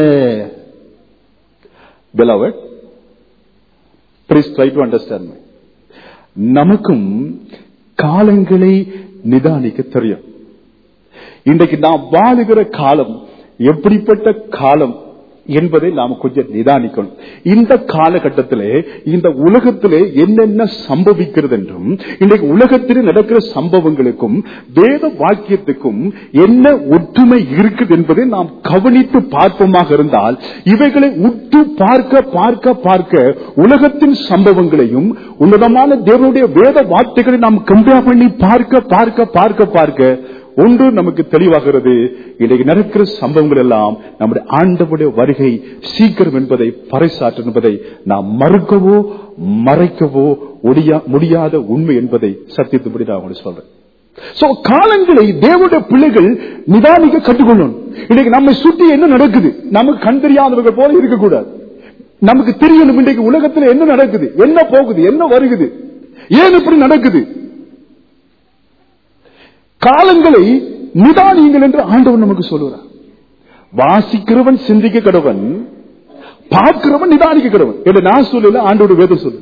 Beloved, please try to understand me. நமக்கும் காலங்களை நிதானிக்க தெரியும் இன்றைக்கு நாம் வாழுகிற காலம் எப்படிப்பட்ட காலம் என்பதை நாம் கொஞ்சம் நிதானிக்கணும் இந்த காலகட்டத்திலே இந்த உலகத்திலே என்னென்ன சம்பவிக்கிறது என்றும் இன்றைக்கு உலகத்திலே நடக்கிற சம்பவங்களுக்கும் வேத வாக்கியத்துக்கும் என்ன ஒற்றுமை இருக்குது என்பதை நாம் கவனித்து பார்ப்போமாக இருந்தால் இவைகளை உற்று பார்க்க பார்க்க பார்க்க உலகத்தின் சம்பவங்களையும் உன்னதமான தேவனுடைய வேத வார்த்தைகளை நாம் கம்பேர் பண்ணி பார்க்க பார்க்க பார்க்க பார்க்க ஒன்று நமக்கு தெளிவாகிறது இன்றைக்கு நடக்கிற சம்பவங்கள் எல்லாம் நம்முடைய ஆண்டவுடைய வருகை சீக்கிரம் என்பதை பறைசாற்றும் என்பதை நாம் மறுக்கவோ மறைக்கவோ ஒடியா- முடியாத உண்மை என்பதை சத்தியத்துபடி நான் உங்களுக்கு சொல்றேன் சோ காலங்களை தேவனுடைய பிள்ளைகள் நிதானிக்க கற்றுக்கொள்ளணும் இன்னைக்கு நம்மை சுற்றி என்ன நடக்குது நமக்கு கண் தெரியாதவர்கள் போல இருக்கக்கூடாது நமக்கு தெரியணும் இன்றைக்கு உலகத்தில் என்ன நடக்குது என்ன போகுது என்ன வருகுது ஏன் இப்படி நடக்குது காலங்களை நிதானியுங்கள் என்று ஆண்டவன் நமக்கு சொல்லுகிறார் வாசிக்கிறவன் சிந்திக்க கடவன் பார்க்கிறவன் நிதானிக்க கடவன் என்று நான் சொல்லல ஆண்டோட வேதம் சொல்லு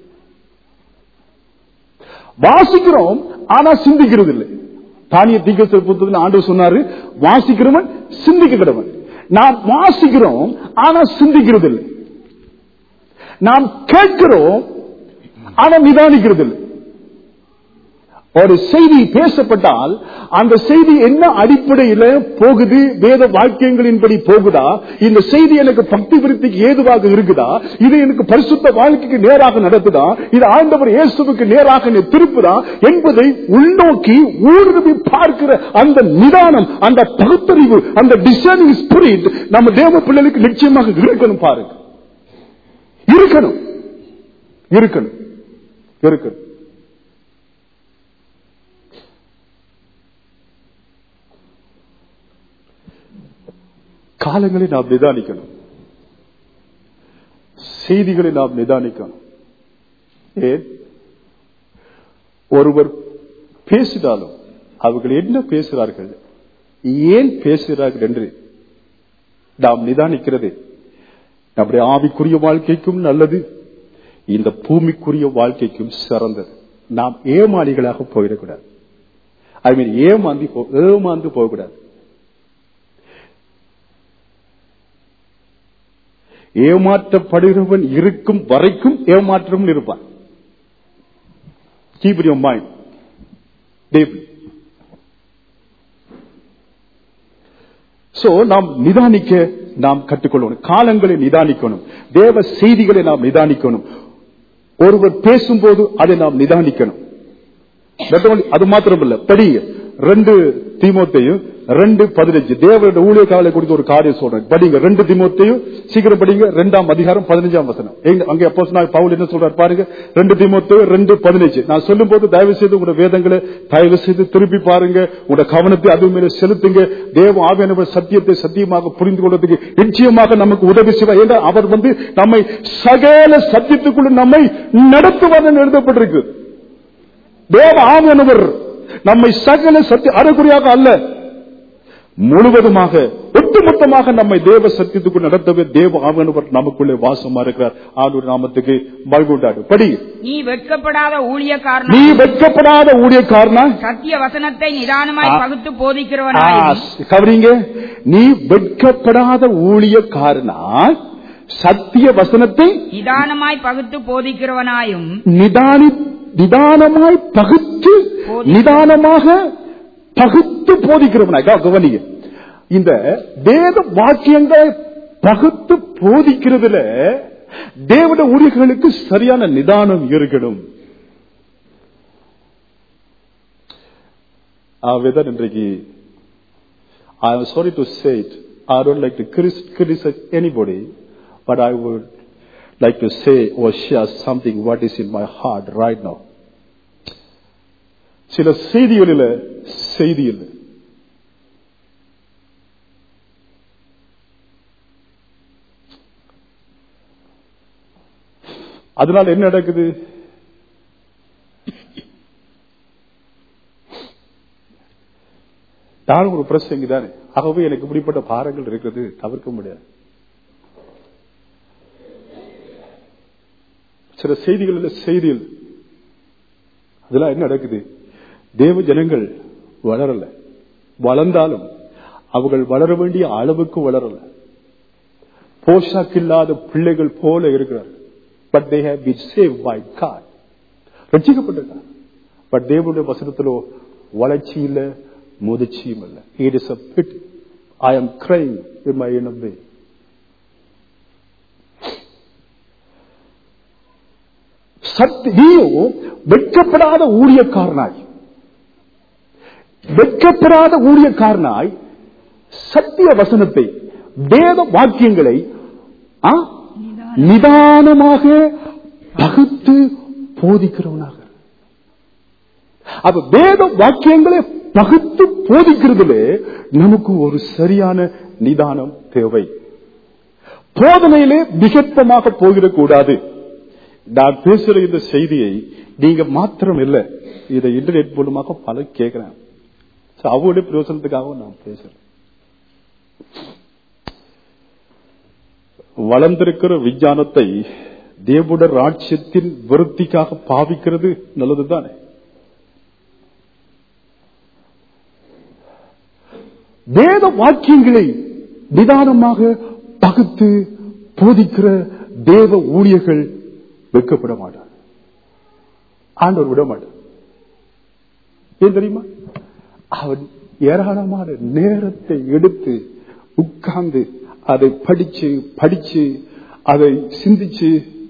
வாசிக்கிறோம் ஆனா சிந்திக்கிறது இல்லை தானிய தீக்க புத்தகத்தில் ஆண்டவர் சொன்னாரு வாசிக்கிறவன் சிந்திக்க கடவன் நாம் வாசிக்கிறோம் ஆனா சிந்திக்கிறது இல்லை நாம் கேட்கிறோம் ஆனா நிதானிக்கிறது இல்லை ஒரு செய்தி பேசப்பட்டால் அந்த செய்தி என்ன அடிப்படையில போகுது வேத வாக்கியங்களின்படி போகுதா இந்த செய்தி எனக்கு பக்தி விருத்திக்கு ஏதுவாக இருக்குதா இது எனக்கு பரிசுத்த வாழ்க்கைக்கு நேராக நடத்துதா இது ஆண்டவர் இயேசுவுக்கு நேராக என்னை திருப்புதா என்பதை உள்நோக்கி ஊடுருவி பார்க்கிற அந்த நிதானம் அந்த பகுத்தறிவு அந்த டிசைனிங் ஸ்பிரிட் நம்ம தேவ பிள்ளைகளுக்கு நிச்சயமாக இருக்கணும் பாருங்க இருக்கணும் இருக்கணும் இருக்கணும் காலங்களை நாம் நிதானிக்கணும் செய்திகளை நாம் நிதானிக்கணும் ஏன் ஒருவர் பேசினாலும் அவர்கள் என்ன பேசுகிறார்கள் ஏன் பேசுகிறார்கள் என்று நாம் நிதானிக்கிறது நம்முடைய ஆவிக்குரிய வாழ்க்கைக்கும் நல்லது இந்த பூமிக்குரிய வாழ்க்கைக்கும் சிறந்தது நாம் ஏமாளிகளாக போயிடக்கூடாது ஐ மீன் ஏமாந்தி போ- ஏமாந்து போகக்கூடாது ஏமாற்றப்படுகிறவன் இருக்கும் வரைக்கும் ஏமாற்றம் இருப்பான் Keep in your mind. Deeply. So நாம் நிதானிக்க நாம் கற்றுக்கொள்ளணும் காலங்களை நிதானிக்கணும் தேவ செய்திகளை நாம் நிதானிக்கணும் ஒருவர் பேசும்போது அதை நாம் நிதானிக்கணும் Not only- அது மாத்திரமல்ல படிங்க ரெண்டு தீமோத்தையும் ரெண்டு பதினஞ்சு தேவனுடைய ஊழியக்காரர்களை குறித்து ஒரு காரியம் சொல்றேன் படிங்க ரெண்டு தீமோத்தையும் சீக்கிரம் படிங்க ரெண்டாம் அதிகாரம் பதினஞ்சாம் வசனம் எங்க- அங்கே அப்போ பவுல் என்ன சொல்றாரு பாருங்க ரெண்டு தீமோத்தையும் ரெண்டு பதினஞ்சு நான் சொல்லும் போது தயவு செய்து உங்களோட வேதங்களை தயவு செய்து திருப்பி பாருங்க உங்களோட கவனத்தை அது மேல செலுத்துங்க தேவ ஆவியானவர் சத்தியத்தை சத்தியமாக புரிந்து கொள்வதற்கு நிச்சயமாக நமக்கு உதவி செய்வார் ஏன்னா அவர் வந்து நம்மை சகல சத்தியத்துக்குள்ள நம்மை நடத்துவார் என்று எழுதப்பட்டிருக்கு தேவ ஆவியானவர் நம்மை சகல சத்திய அறகுறையாக அல்ல முழுவதுமாக ஒட்டுமொத்தமாக நம்மை தேவ சத்தியத்துக்குள் நடத்தவே தேவ ஆவியானவர் நமக்குள்ளே வாசமா இருக்கிறார் ஆண்டவர் நாமத்துக்கு மகிழ்வுண்டாடு படி நீ வெட்கப்படாத நீ ஊழியக்காரனாய் வெட்கப்படாத ஊழியக்காரனா சத்திய வசனத்தை நிதானமாய் ஆ. பகுத்து ஆ, போதிக்கிறவனாயும் கவனிங்க நீ வெட்கப்படாத ஊழியக்காரனாய் சத்திய வசனத்தை நிதானமாய் பகுத்து போதிக்கிறவனாயும் நிதானி நிதானமாய் பகுத்து போதி- நிதானமாக பகுத்து போதிக்கிறவனாய் கவ- கவனிங்க இந்த வேத வாக்கியங்களை பகுத்து போதிக்கிறதுல தேவட ஊழியர்களுக்கு சரியான நிதானம் இருக்கணும் ஆகவேதான் இன்றைக்கு I am sorry to say it. I don't like to crit- criticize anybody, but I would like to say or share something what is in my heart right now. சில செய்திகளில் செய்தி இல்லை அதனால என்ன நடக்குது நான் ஒரு பிரசங்க தானே ஆகவே எனக்கு இப்படிப்பட்ட பாரங்கள் இருக்கிறது தவிர்க்க முடியாது சில செய்திகள் இல்ல செய்திகள் அதெல்லாம் என்ன நடக்குது தேவ ஜனங்கள் வளரல வளர்ந்தாலும் அவர்கள் வளர வேண்டிய அளவுக்கு வளரல போஷாக்கில்லாத பிள்ளைகள் போல இருக்கிறார்கள் but they have been save by God ரட்சிக்கப்பட்டிருக்காங்க பட் தேவனுடைய வசனத்திலோ வளர்ச்சி இல்ல முதிர்ச்சியும் இல்ல it is a bit I am crying in my in way சத்து நீயோ வெட்கப்படாத ஊழியக்காரனாய் வெட்கப்படாத ஊழியக்காரனாய் சத்திய வசனத்தை வேத வாக்கியங்களை ஆ, நிதானமாக பகுத்து போதிக்கிறவனாக அப்ப வேத வாக்கியங்களை பகுத்து போதிக்கிறதுல நமக்கு ஒரு சரியான நிதானம் தேவை போதனையிலே மிகப்பமாக போகிடக்கூடாது நான் பேசுற இந்த செய்தியை நீங்க மாத்திரம் இல்ல இதை இன்டர்நெட் மூலமாக பல கேட்கிறேன் So, அவருடைய பிரயோசனத்துக்காக நான் பேசுறேன் வளர்ந்திருக்கிற விஞ்ஞானத்தை தேவட ராட்சியத்தின் விருத்திக்காக பாவிக்கிறது நல்லதுதானே வேத வாக்கியங்களை நிதானமாக பகுத்து போதிக்கிற தேவ ஊழியர்கள் வெட்கப்பட மாட்டார் ஆண்டவர் விட மாட்டார் ஏன் தெரியுமா அவன் ஏராளமான நேரத்தை எடுத்து உட்கார்ந்து அதை படிச்சு படிச்சு அதை சிந்திச்சு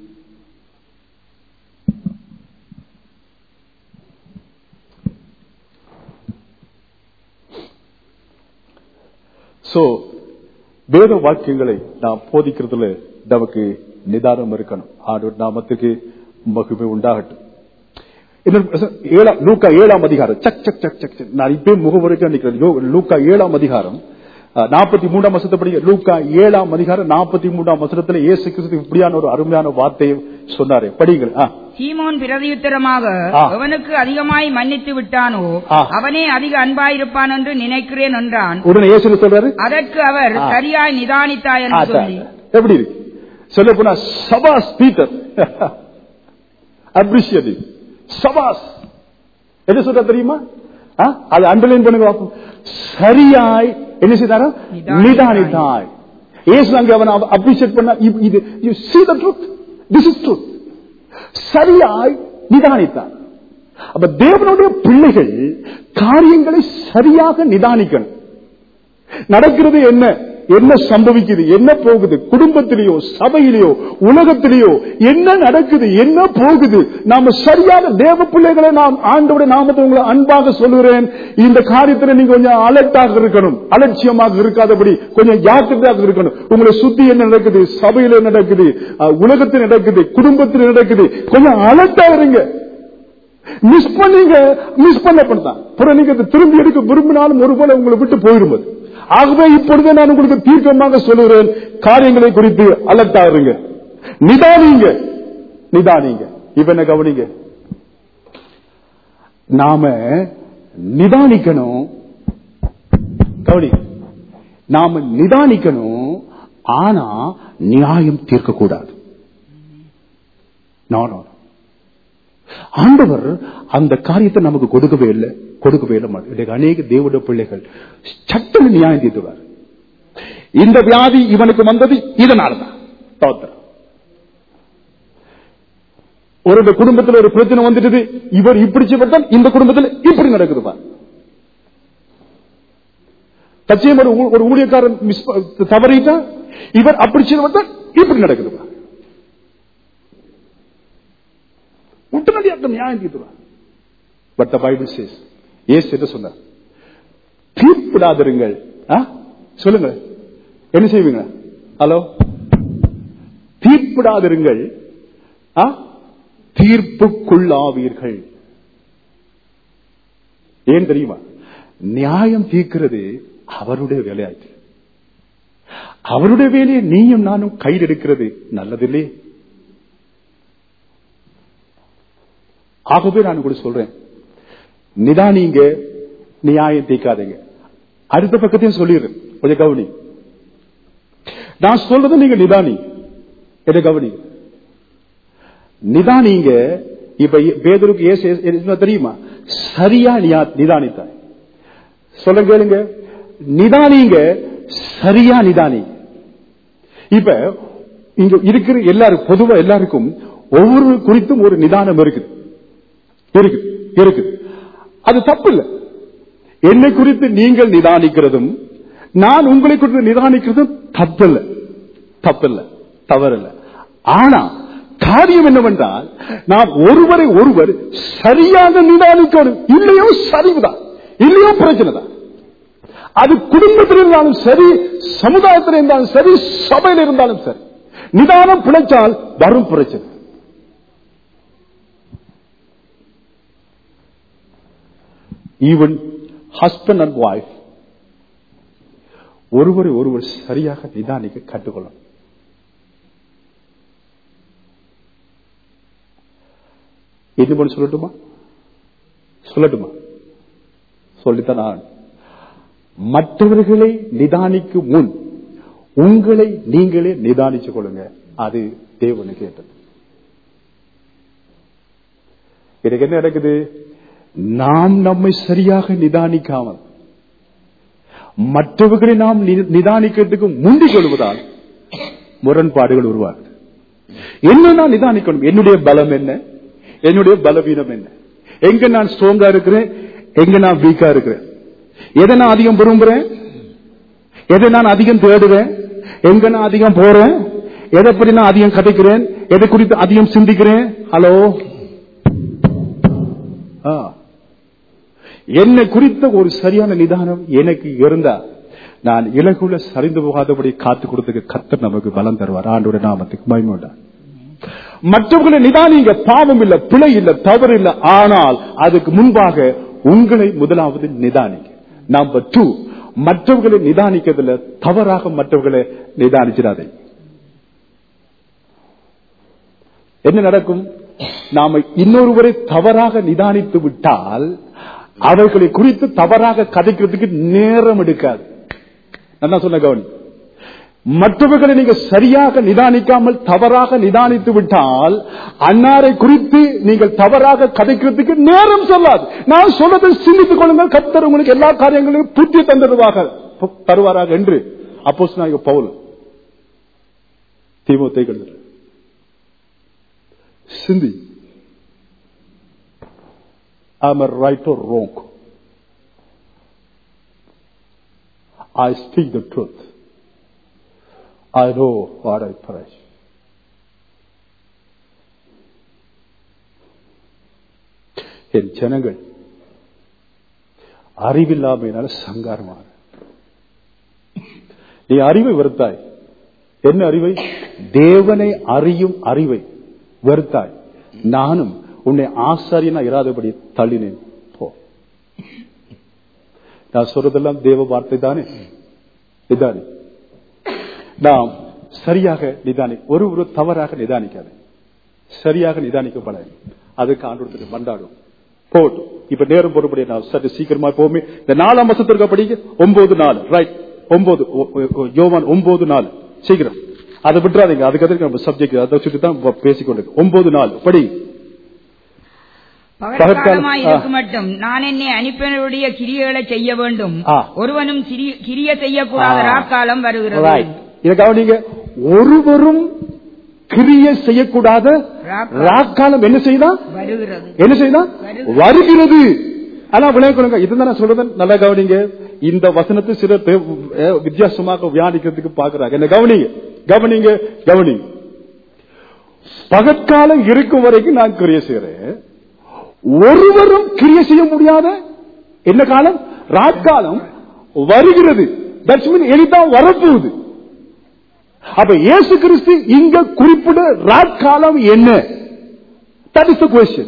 சோ வேத வாக்கியங்களை நாம் போதிக்கிறதுல நமக்கு நிதானம் இருக்கணும் ஆண்டவர் நாமத்துக்கு மகிமை உண்டாகட்டும் இன்னொரு பிரச- ஏழாம் லூக்கா ஏழாம் அதிகாரம் சக் சக் சக் சக் சக். நான் இப்பயே முகவரைக்கும் நினைக்கிறேன் யோ- லூக்கா ஏழாம் அதிகாரம் நாற்பத்தி மூன்றாம் வசனத்தை படிக்க லூக்கா ஏழாம் அதிகாரம் நாற்பத்தி மூன்றாம் வசனத்துல இயேசு கிறிஸ்து இப்படியான ஒரு அருமையான வார்த்தையை சொன்னாரு படிங்கள் ஆ. சீமோன் பிரதியுத்தரமாக ஆ. எவனுக்கு அதிகமாய் மன்னித்து விட்டானோ ஆ. அவனே அதிக அன்பாயிருப்பான் என்று நினைக்கிறேன் என்றான் உடனே இயேசு என்ன சொல்றாரு அதற்கு அவர் ஆ. சரியாய் நிதானித்தாய் என்று அதான். சொல்லி எப்படி இருக்கு சொல்ல போனா சபாஸ் பீட்டர் அப்ரிஷியேட்டிவ் சபாஸ் என்ன சொல்ற தெரியுமா ஆ? அது அண்டர்லைன் பண்ணுங்க பார்ப்போம். சரியாய் என்ன செய்தாரா நிதானித்தாய். நிதானித்தாய் இயேசு அங்க அவன் அப்ரிஷியேட் பண்ண இது- இது you see the truth this is truth சரியாய் நிதானித்தார் அப்ப தேவனுடைய பிள்ளைகள் காரியங்களை சரியாக நிதானிக்கணும் நடக்கிறது என்ன என்ன சம்பவிக்குது என்ன போகுது குடும்பத்திலேயோ சபையிலேயோ உலகத்திலேயோ என்ன நடக்குது என்ன போகுது நாம சரியான தேவ பிள்ளைகளை நாம் ஆண்டோட நாமத்தை உங்களை அன்பாக சொல்லுகிறேன் இந்த காரியத்துல நீங்க கொஞ்சம் அலர்ட்டாக இருக்கணும் அலட்சியமாக இருக்காதபடி கொஞ்சம் ஜாக்கிரதையாக இருக்கணும் உங்களை சுத்தி என்ன நடக்குது சபையில என்ன நடக்குது அஹ், உலகத்தில் நடக்குது குடும்பத்தில் நடக்குது கொஞ்சம் அலர்ட்டா இருங்க மிஸ் பண்ணீங்க மிஸ் பண்ணப்பட்டான் அப்புறம் நீங்க அதை திரும்பி எடுக்க விரும்பினாலும் ஒருவேளை உங்களை விட்டு போயிடும் அது. ஆகவே இப்பொழுது நான் உங்களுக்கு தீர்க்கமாக சொல்லுகிறேன் காரியங்களை குறித்து அலர்ட்டா இருங்க நிதானிங்க நிதானிங்க இப்ப என்ன கவனிங்க நாம நிதானிக்கணும் கவனி நாம நிதானிக்கணும் ஆனா நியாயம் தீர்க்கக்கூடாது No, no, no. ஆண்டவர் அந்த காரியத்தை நமக்கு கொடுக்கவே இல்லை கொடுக்கவே இல்லை மாட்டார். இன்றைக்கு அநேக தேவட பிள்ளைகள் சட்டன நியாயம் தீர்த்துவார் இந்த வியாதி இவனுக்கு வந்தது இதனாலதான் தோத்திரம் ஒரு குடும்பத்தில் ஒரு பிரச்சனை வந்துட்டு இவர் இப்படி செய்வதால் இந்த குடும்பத்தில் இப்படி நடக்குது பார் தச்சையும் ஒரு ஊ- ஒரு ஊழியக்காரன் மிஸ் ப- தவறிட்டா இவர் அப்படி செய்வதால் இப்படி நடக்குது பார் உடனடியாக நியாயம் தீர்த்துவார் பட் த பைபிள் சேஸ் ஏசு என்ன சொன்னார் தீர்ப்பிடாதிருங்கள் ஆ? சொல்லுங்க என்ன செய்வீங்க ஹலோ தீர்ப்பிடாதிருங்கள் ஆ? தீர்ப்புக்குள்ளாவீர்கள் ஏன் தெரியுமா நியாயம் தீர்க்கிறது அவருடைய வேலையாயிற்று அவருடைய வேலையை நீயும் நானும் கையில் எடுக்கிறது நல்லதில்லையே ஆகவே நான் கூட சொல்றேன் நிதானிங்க நியாயம் தீக்காதீங்க அடுத்த பக்கத்தையும் சொல்லிடுறேன் கொஞ்சம் கவனி நான் சொல்றது நீங்க நிதானி என்ன கவனி நிதானிங்க இப்ப பேதருக்கு ஏசு ஏசு- என்ன தெரியுமா சரியா நியா- நிதானித்தாய் சொல்ல கேளுங்க நிதானிங்க சரியா நிதானி இப்ப இங்க இருக்கிற எல்லாரும் பொதுவா எல்லாருக்கும் ஒவ்வொரு குறித்தும் ஒரு நிதானம் இருக்குது இருக்கு இருக்கு அது தப்பு இல்ல என்னை குறித்து நீங்கள் நிதானிக்கிறதும் நான் உங்களை குறித்து நிதானிக்கிறதும் தப்பில்ல தப்பில்ல தவறில்ல ஆனா காரியம் என்னவென்றால் நாம் ஒருவரை ஒருவர் சரியாக நிதானிக்கணும் இல்லையோ சரிவுதான் இல்லையோ பிரச்சனை தான் அது குடும்பத்தில் இருந்தாலும் சரி சமுதாயத்தில் இருந்தாலும் சரி சபையில் இருந்தாலும் சரி நிதானம் பிழைச்சால் வரும் பிரச்சனை ஈவன் ஹஸ்பண்ட் அண்ட் ஒய்ஃப் ஒருவரை ஒருவர் சரியாக நிதானிக்க கற்றுக்கொள்ளும் இது பண்ணி சொல்லட்டுமா சொல்லட்டுமா சொல்லித்தான் நான் மற்றவர்களை நிதானிக்கும் முன் உங்களை நீங்களே நிதானிச்சுக் கொள்ளுங்க அது தேவனுக்கு ஏற்றது எனக்கு என்ன நடக்குது நாம் நம்மை சரியாக நிதானிக்காமல் மற்றவர்களை நாம் நி- நிதானிக்கிறதுக்கு முந்திக் கொள்வதால் முரண்பாடுகள் உருவாகுது என்ன நான் நிதானிக்கணும் என்னுடைய பலம் என்ன என்னுடைய பலவீனம் என்ன எங்க நான் ஸ்ட்ராங்கா இருக்கிறேன் எங்க நான் வீக்கா இருக்கிறேன் எதை நான் அதிகம் விரும்புறேன் எதை நான் அதிகம் தேடுறேன் எங்க நான் அதிகம் போறேன் எதை பற்றி நான் அதிகம் கதைக்கிறேன் எதை குறித்து அதிகம் சிந்திக்கிறேன் ஹலோ ஆ. என்னை குறித்த ஒரு சரியான நிதானம் எனக்கு இருந்தா நான் இலகுல சரிந்து போகாதபடி காத்து கொடுத்துக்கு கத்தர் நமக்கு பலம் தருவார் ஆண்டோட நாமத்துக்கு மயமோட மற்றவர்களை நிதானிங்க பாவம் இல்ல பிழை இல்ல தவறு இல்ல ஆனால் அதுக்கு முன்பாக உங்களை முதலாவது நிதானிங்க நம்பர் டூ மற்றவர்களை நிதானிக்கிறதுல தவறாக மற்றவர்களை நிதானிச்சிடாதே என்ன நடக்கும் நாம இன்னொருவரை தவறாக நிதானித்து விட்டால் அவர்களை குறித்து தவறாக கதைக்கிறதுக்கு நேரம் எடுக்காது நான் சொன்ன கவனி மற்றவர்களை நீங்க சரியாக நிதானிக்காமல் தவறாக நிதானித்து விட்டால் அன்னாரை குறித்து நீங்கள் தவறாக கதைக்கிறதுக்கு நேரம் சொல்லாது நான் சொன்னதை சிந்தித்துக் கொள்ளுங்கள் கத்தர் உங்களுக்கு எல்லா காரியங்களையும் புத்தி தந்தருவாக தருவாராக என்று அப்போஸ் நாயக பவுல் தீமோத்தை கண்டு சிந்தி am I right or wrong? I speak the truth. I know what I pray. என் ஜனங்கள் அறிவில்லாமையினால சங்காரமாக நீ அறிவை வெறுத்தாய் என்ன அறிவை தேவனை அறியும் அறிவை வெறுத்தாய் நானும் உன்னை ஆசாரியனா இராதபடி தள்ளினேன் போ நான் சொல்றதெல்லாம் தேவ வார்த்தை தானே நிதானி நாம் சரியாக நிதானி ஒரு ஒரு தவறாக நிதானிக்காது சரியாக நிதானிக்கப்பட அதுக்கு ஆண்டு மண்டாடும் போட்டும் இப்ப நேரம் பொறுப்படி நான் சற்று சீக்கிரமா போமே இந்த நாலாம் வருஷத்திற்கு படிக்க ஒன்பது நாள் ரைட் ஒன்பது ஒ- ஒ- யோவான் ஒன்பது நாள் சீக்கிரம் அதை விட்டுறாதீங்க அதுக்கு அதுக்கு நம்ம சப்ஜெக்ட் அதை சுற்றி தான் பேசிக்கொண்டு ஒன்பது நாள் படி பகற்காலமாய் இருக்கும் மட்டும் நான் என்னை அனுப்பினருடைய கிரியைகளை செய்ய வேண்டும் ஆ. ஒருவனும் சிறிய- கிரிய செய்யக்கூடாத ஆ. ராக்காலம் வருகிறது Right. இதை கவனிங்க ஒருவரும் கிரியை செய்யக்கூடாத ராக்காலம். ராக்காலம் என்ன செய்தான் வருகிறது என்ன செய்தான் வருகிறது. வருகிறது ஆனா விளையாடுங்க இதுதான் நான் சொல்றேன் நல்லா கவனிங்க இந்த வசனத்தை சில பேர், அஹ், வித்தியாசமாக வியாதிக்கிறதுக்கு பாக்குறாங்க என்ன கவனிங்க கவனிங்க கவனிங்க பகற்காலம் இருக்கும் வரைக்கும் நான் கிரியை செய்யறேன் ஒருவரும் கிரியை செய்ய முடியாத என்ன காலம் ராக்காலம் வருகிறது தட்ஸ் மீன் எளிதான் வரப்போகுது அப்ப இயேசு கிறிஸ்து இங்க குறிப்பிட ராக்காலம் என்ன தட் இஸ் த கொஸ்டின்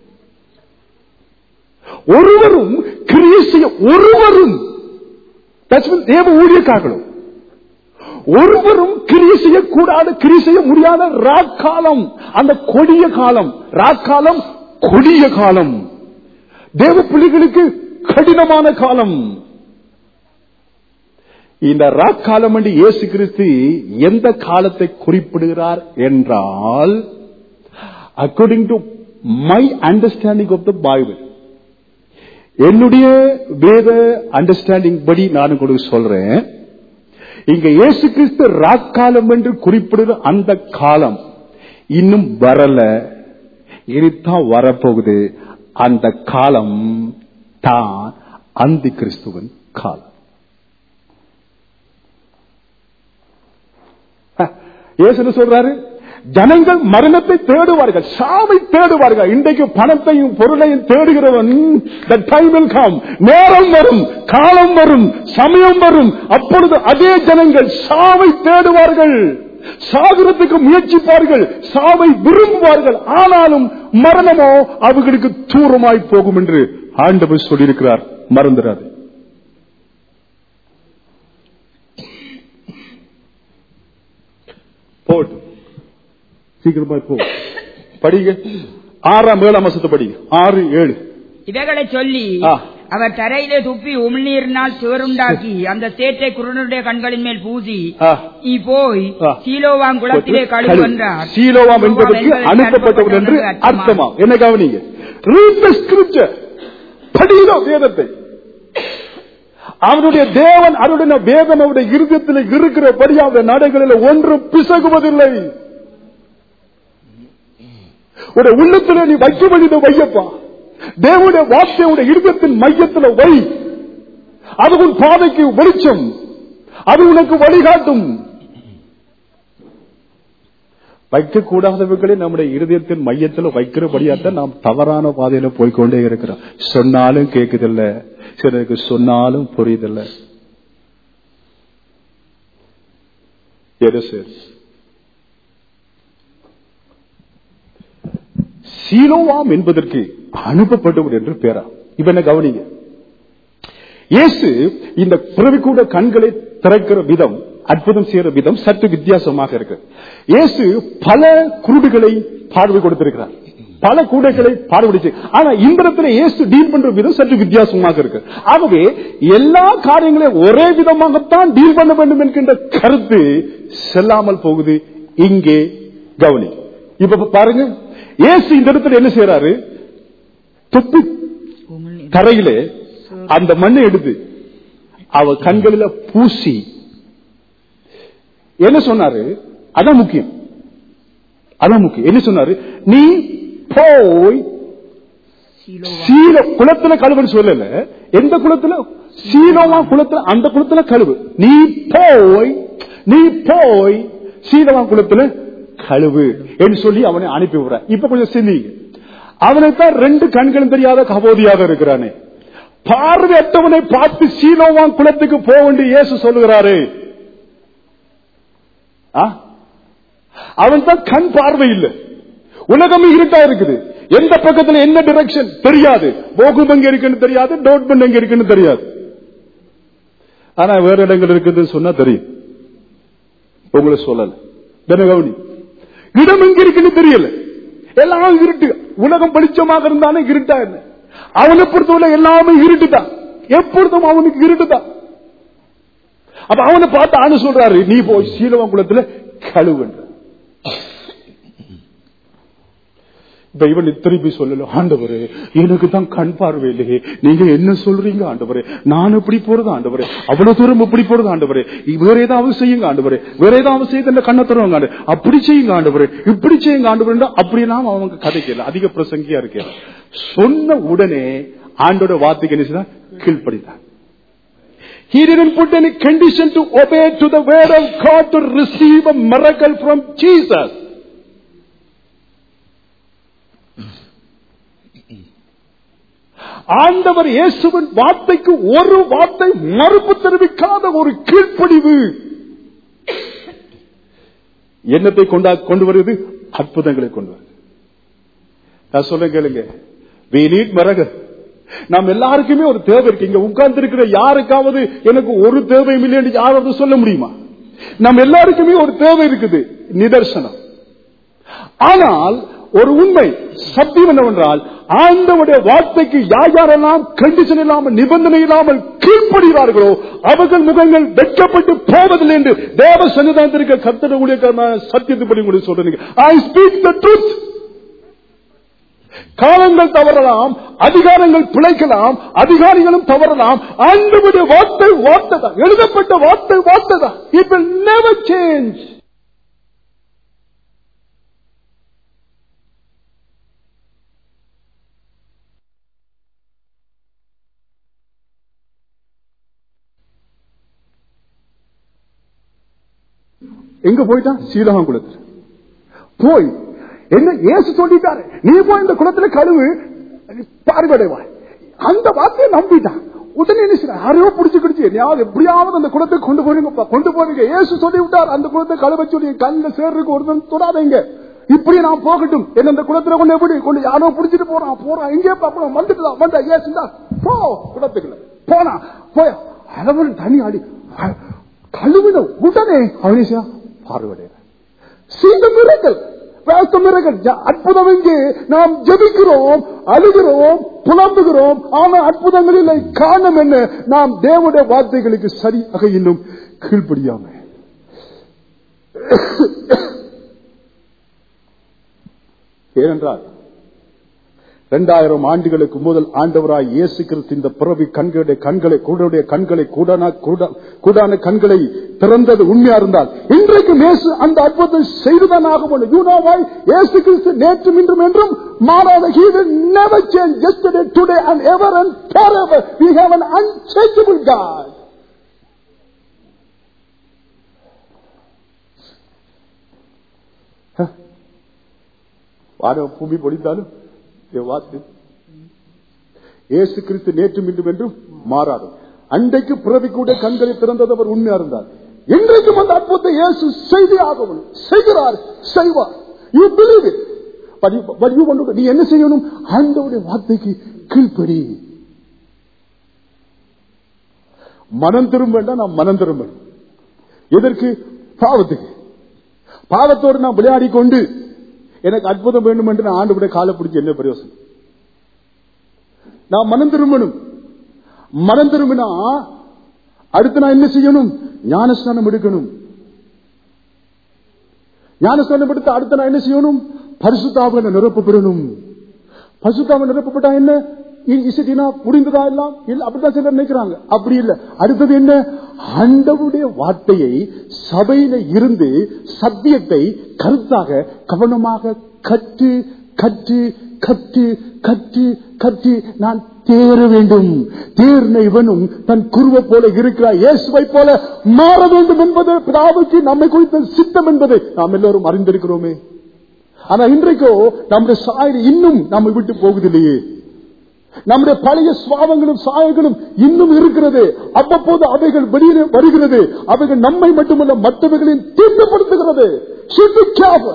ஒருவரும் கிரியை செய்ய ஒருவரும் That's mean தேவ ஊழியக்காரர்களும் ஒருவரும் கிரியை செய்யக்கூடாத கிரியை செய்ய முடியாத ராக்காலம் அந்த கொடிய காலம் ராக்காலம் கொடிய காலம் தேவ பிள்ளைகளுக்கு கடினமான காலம் இந்த ராக்காலம் என்று இயேசு கிறிஸ்து எந்த காலத்தை குறிப்பிடுகிறார் என்றால் according to my understanding of the Bible என்னுடைய வேத அண்டர்ஸ்டாண்டிங் படி நான் உங்களுக்கு சொல்றேன் இங்க இயேசு கிறிஸ்து ராக்காலம் என்று குறிப்பிடுற அந்த காலம் இன்னும் வரல இனித்தான் வரப்போகுது அந்த காலம் தான் அந்தி கிறிஸ்துவன் காலம் இயேசு என்ன சொல்றாரு ஜனங்கள் மரணத்தை தேடுவார்கள் சாவை தேடுவார்கள் இன்றைக்கு பணத்தையும் பொருளையும் தேடுகிறவன் the time will come நேரம் வரும் காலம் வரும் சமயம் வரும் அப்பொழுது அதே ஜனங்கள் சாவை தேடுவார்கள் சாகுறதுக்கு முயற்சிப்பார்கள் சாவை விரும்புவார்கள் ஆனாலும் மரணமோ அவர்களுக்கு தூரமாய் போகும் என்று ஆண்டவர் சொல்லியிருக்கிறார் மறந்துடாது போட்டு சீக்கிரமா போ படிங்க ஆறாம் ஏழாம் மாசத்தை படிங்க ஆறு ஏழு இவைகளை சொல்லி ஆ. அவர் தரையிலே துப்பி உமிழ்நீரினால் சுவருண்டாக்கி அந்த சேற்றை குருடனுடைய கண்களின் மேல் பூசி ஆ. நீ போய் ஆ. சீலோவாங் குளத்திலே கழுவு என்றார் சீலோவாம் என்பதற்கு அனுப்பப்பட்டவர் என்று அர்த்தமா என்ன கவனிங்க Read the scripture. படிங்க வேதத்தை அவனுடைய தேவன் அவருடைய வேதம் அவருடைய இருதயத்தில் இருக்கிறபடி அவருடைய நடைகளில் ஒன்று பிசகுவதில்லை உடைய உள்ளத்துல நீ வைக்க வேண்டியதை வையப்பா தேவனுடைய வார்த்தையுடைய இருதயத்தின் மையத்தில் வை அது உன் பாதைக்கு வெளிச்சம் அது உனக்கு வழிகாட்டும் வைக்கக்கூடாதவர்களை நம்முடைய இருதயத்தின் மையத்தில் வைக்கிறபடியாத்தான் நாம் தவறான பாதையில போய்க்கொண்டே இருக்கிறோம் சொன்னாலும் கேட்குதில்ல சிலருக்கு சொன்னாலும் புரியுதில்ல எது சரி சீலோவாம் என்பதற்கு அனுப்பப்பட்டவர் என்று பேரா இப்ப என்ன கவனிங்க இயேசு இந்த பிறவிக்கூட கண்களை திறக்கிற விதம் அற்புதம் செய்யற விதம் சற்று வித்தியாசமாக இருக்கு இயேசு பல குருடுகளை பார்வை கொடுத்திருக்கிறார் பல கூடைகளை பார்வையிடுச்சு ஆனா இந்த இடத்துல இயேசு டீல் பண்ற விதம் சற்று வித்தியாசமாக இருக்கு ஆகவே எல்லா காரியங்களையும் ஒரே விதமாகத்தான் டீல் பண்ண வேண்டும் என்கின்ற கருத்து செல்லாமல் போகுது இங்கே கவனி இப்ப பாருங்க இயேசு இந்த இடத்துல என்ன செய்யறாரு துப்பி தரையிலே அந்த மண்ணை எடுத்து அவ கண்களில பூசி என்ன சொன்னாரு அதான் முக்கியம் அதான் முக்கியம் என்ன சொன்னாரு நீ போய் சீல குளத்துல கழுவன்னு சொல்லல எந்த குளத்துல சீலோவா குளத்துல அந்த குளத்துல கழுவு நீ போய் நீ போய் சீலோவா குளத்துல கழுவு என்று சொல்லி அவனை அனுப்பி விடுற இப்ப கொஞ்சம் சிந்திங்க அவனைத்தான் ரெண்டு கண்களும் தெரியாத கபோதியாக இருக்கிறானே பார்வையற்றவனை பார்த்து சீலோவான் குளத்துக்கு போக வேண்டிய இயேசு சொல்லுகிறாரு ஆ? அவன் தான் கண் பார்வை இல்லை உலகம் இருட்டா இருக்குது எந்த பக்கத்துல என்ன டிரெக்ஷன் தெரியாது போகும் எங்க இருக்குன்னு தெரியாது டோட்மெண்ட் எங்க இருக்குன்னு தெரியாது ஆனா வேற இடங்கள் இருக்குதுன்னு சொன்னா தெரியும் உங்களை சொல்லல தின கவனி இடம் எங்க இருக்குன்னு தெரியல எல்லாம் இருட்டு உலகம் வெளிச்சமாக இருந்தானே இருட்டா என்ன அவனை பொறுத்தவரை எல்லாமே இருட்டுதான் எப்பொழுதும் அவனுக்கு இருட்டுதான் அப்ப அவனை பார்த்து ஆணு சொல்றாரு நீ போய் சீலவங்குளத்துல கழுவுன்ற இப்ப இவன் திருப்பி சொல்லல ஆண்டவரே எனக்கு தான் கண் பார்வை இல்லையே நீங்க என்ன சொல்றீங்க ஆண்டவரே நான் எப்படி போறது ஆண்டவரே அவ்வளவு தூரம் எப்படி போறது ஆண்டவரே வேற ஏதாவது செய்யுங்க ஆண்டவரே வேற ஏதாவது செய்து இந்த கண்ணை தருவாங்க ஆண்டு அப்படி செய்யுங்க ஆண்டவரே இப்படி செய்யுங்க ஆண்டவரே அப்படிலாம் அவங்க கதைக்கல அதிக பிரசங்கியா இருக்கேன் சொன்ன உடனே ஆண்டோட வார்த்தைக்கு என்ன செய்தான் கீழ்ப்படிதான் He didn't put any condition to obey to the word of God to receive a miracle from Jesus. ஆண்டவர் இயேசுவின் வார்த்தைக்கு ஒரு வார்த்தை மறுப்பு தெரிவிக்காத ஒரு கீழ்ப்படிவு எண்ணத்தை கொண்டா கொண்டு வருவது அற்புதங்களை கொண்டு வருது நான் சொல்ல கேளுங்க we need miracle நாம் எல்லாருக்குமே ஒரு தேவை இருக்கு இங்க உட்கார்ந்து இருக்கிற யாருக்காவது எனக்கு ஒரு தேவையும் இல்லைன்னு யாராவது சொல்ல முடியுமா நம்ம எல்லாருக்குமே ஒரு தேவை இருக்குது நிதர்சனம் ஆனால் ஒரு உண்மை சத்தியம் என்னவென்றால் ஆண்டவுடைய வார்த்தைக்கு யார் யாரெல்லாம் கண்டிஷன் இல்லாமல் நிபந்தனை இல்லாமல் கீழ்ப்படுகிறார்களோ அவர்கள் முகங்கள் வெட்கப்பட்டு போவதில்லை என்று தேவ சன்னிதானத்திற்கு கர்த்தர் ஊழியக்காரமான சத்தியத்துப்படி உங்களுக்கு சொல்றீங்க ஐ ஸ்பீக் த ட்ரூத் காலங்கள் தவறலாம் அதிகாரங்கள் பிழைக்கலாம் அதிகாரிகளும் தவறலாம் ஆண்டவுடைய வார்த்தை வார்த்தை தான் எழுதப்பட்ட வார்த்தை வார்த்தை தான் இட் வில் நெவர் சேஞ்ச் எங்க போயிட்டான் சீலகம் குளத்துல போய் என்ன ஏசு சொல்லிட்டாரு நீ போய் இந்த குளத்துல கழுவு பார்வையடைவாய் அந்த வார்த்தையை நம்பிட்டான் உடனே என்ன செய்யறான்? யாரையோ புடிச்சு கிடிச்சு யாவது எப்படியாவது அந்த குளத்தை கொண்டு போறீங்க கொண்டு போறீங்க ஏசு சொல்லி விட்டார் அந்த குளத்தை கழுவ சொல்லி கல்ல சேர்றதுக்கு ஒருத்தன் தொடாதீங்க இப்படி நான் போகட்டும் என்ன அந்த குளத்துல கொண்டு எப்படி கொண்டு யாரோ புடிச்சிட்டு போறான் போறான் எங்கே பாக்கணும் வந்துட்டுதான் வந்தா ஏசுண்டா போ குளத்துக்குள்ள போனா போய் அளவு தனி அடி கழுவின உடனே அவனே பார்வையடைய சீந்த மிரக்கல் அற்புதம் இங்கே நாம் ஜெபிக்கிறோம் அழுகிறோம் புலம்புகிறோம் ஆனால் அற்புதங்கள் இல்லை காரணம் என்ன நாம் தேவனுடைய வார்த்தைகளுக்கு சரியாக இன்னும் கீழ்ப்படியாம ஏனென்றால் இரண்டாயிரம் ஆண்டுகளுக்கு முதல் ஆண்டவராய் இயேசு கிறிஸ்து இந்த பிறவி கண்களுடைய கண்களை கூடனுடைய கண்களை கூடான கூடா- கூடான கண்களை திறந்தது உண்மையா இருந்தால் இன்றைக்கு இயேசு அந்த அற்புதத்தை செய்துதான் ஆக வேண்டும் You know why? இயேசு கிறிஸ்து நேற்றும் இன்றும் என்றும் மாறாத he will never change yesterday today and ever and forever we have an unchangeable God வான பூமி பொழிந்தாலும் என் வார்த்தை இயேசு கிறிஸ்து நேற்றும் இன்றும் என்றும் மாறாது அன்றைக்கு பிறவி கூட கண்களை திறந்தது அவர் உண்மையா இருந்தார் இன்றைக்கும் அந்த அற்புதத்தை இயேசு செய்தே ஆகணும் செய்கிறார் செய்வார் you believe it But you- but you want to- நீ என்ன செய்யணும் ஆண்டவருடைய வார்த்தைக்கு கீழ்ப்படி மனம் திரும்ப வேண்டாம் நான் மனம் திரும்ப எதற்கு பாவத்துக்கு பாவத்தோடு நான் விளையாடி கொண்டு எனக்கு அற்புதம் வேண்டும் என்று நான் ஆண்டு காலை பிடிச்சி என்ன பிரயோசனம் நான் மனம் திரும்பணும் மனம் திரும்பினா அடுத்து நான் என்ன செய்யணும் ஞானஸ்நானம் எடுக்கணும் ஞானஸ்நானம் எடுத்து அடுத்து நான் என்ன செய்யணும் பரிசுத்தாவின நிரப்பு பெறணும் பரிசுத்தாவின் நிரப்பப்பட்டா என்ன இ- இசைட்டினா முடிந்ததா எல்லாம் இல்ல அப்படித்தான் சிலர் நினைக்கிறாங்க அப்படி இல்ல அடுத்தது என்ன ஆண்டவருடைய வார்த்தையை சபையில இருந்து சத்தியத்தை கருத்தாக கவனமாக கற்று கற்று கற்று கற்று கற்று நான் தேர வேண்டும் தேர்ன இவனும் தன் குருவை போல இருக்கிறார் இயேசுவை போல மாற வேண்டும் என்பது பிதாவுக்கு நம்மை குறித்த சித்தம் என்பதை நாம் எல்லோரும் அறிந்திருக்கிறோமே ஆனா இன்றைக்கோ நம்முடைய சாயல் இன்னும் நம்மை விட்டு போகுதில்லையே நம்முடைய பழைய சுவாவங்களும் சாயங்களும் இன்னும் இருக்கிறது அவ்வப்போது அவைகள் வெளியே வருகிறது அவைகள் நம்மை மட்டுமல்ல மற்றவர்களையும் தீர்ப்புப்படுத்துகிறது Should be careful.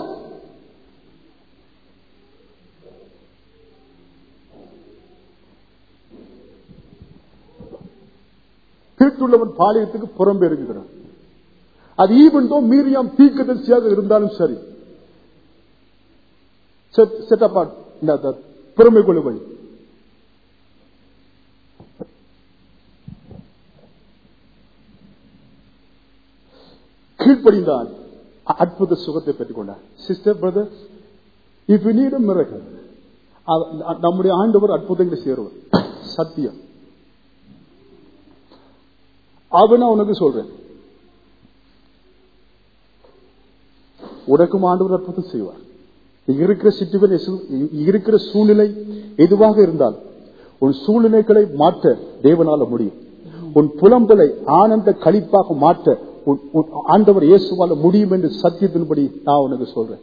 தீட்டுள்ளவன் பாளையத்துக்கு புறம்பே இருக்கிறான் அது ஈவன் தோ மீறியாம் தீக்கதரிசியாக இருந்தாலும் சரி செட் அப்பாட் புறமை கொள்ளுவழி கீழ்ப்படிந்தால் அ- அற்புத சுகத்தை பெற்றுக் கொண்டார் sister brother if need miracle நம்முடைய ஆண்டவர் அற்புதங்களை சேருவர் சத்தியம் அவனா உனக்கு சொல்றேன் உனக்கும் ஆண்டவர் அற்புதம் செய்வார் நீ இருக்கிற சிச்சுவேஷன் இருக்கிற சூழ்நிலை எதுவாக இருந்தால் உன் சூழ்நிலைகளை மாற்ற தேவனால முடியும் உன் புலம்பலை ஆனந்த கழிப்பாக மாற்ற உன்- உன் ஆண்டவர் இயேசுவால முடியும் என்று சத்தியத்தின்படி நான் உனக்கு சொல்றேன்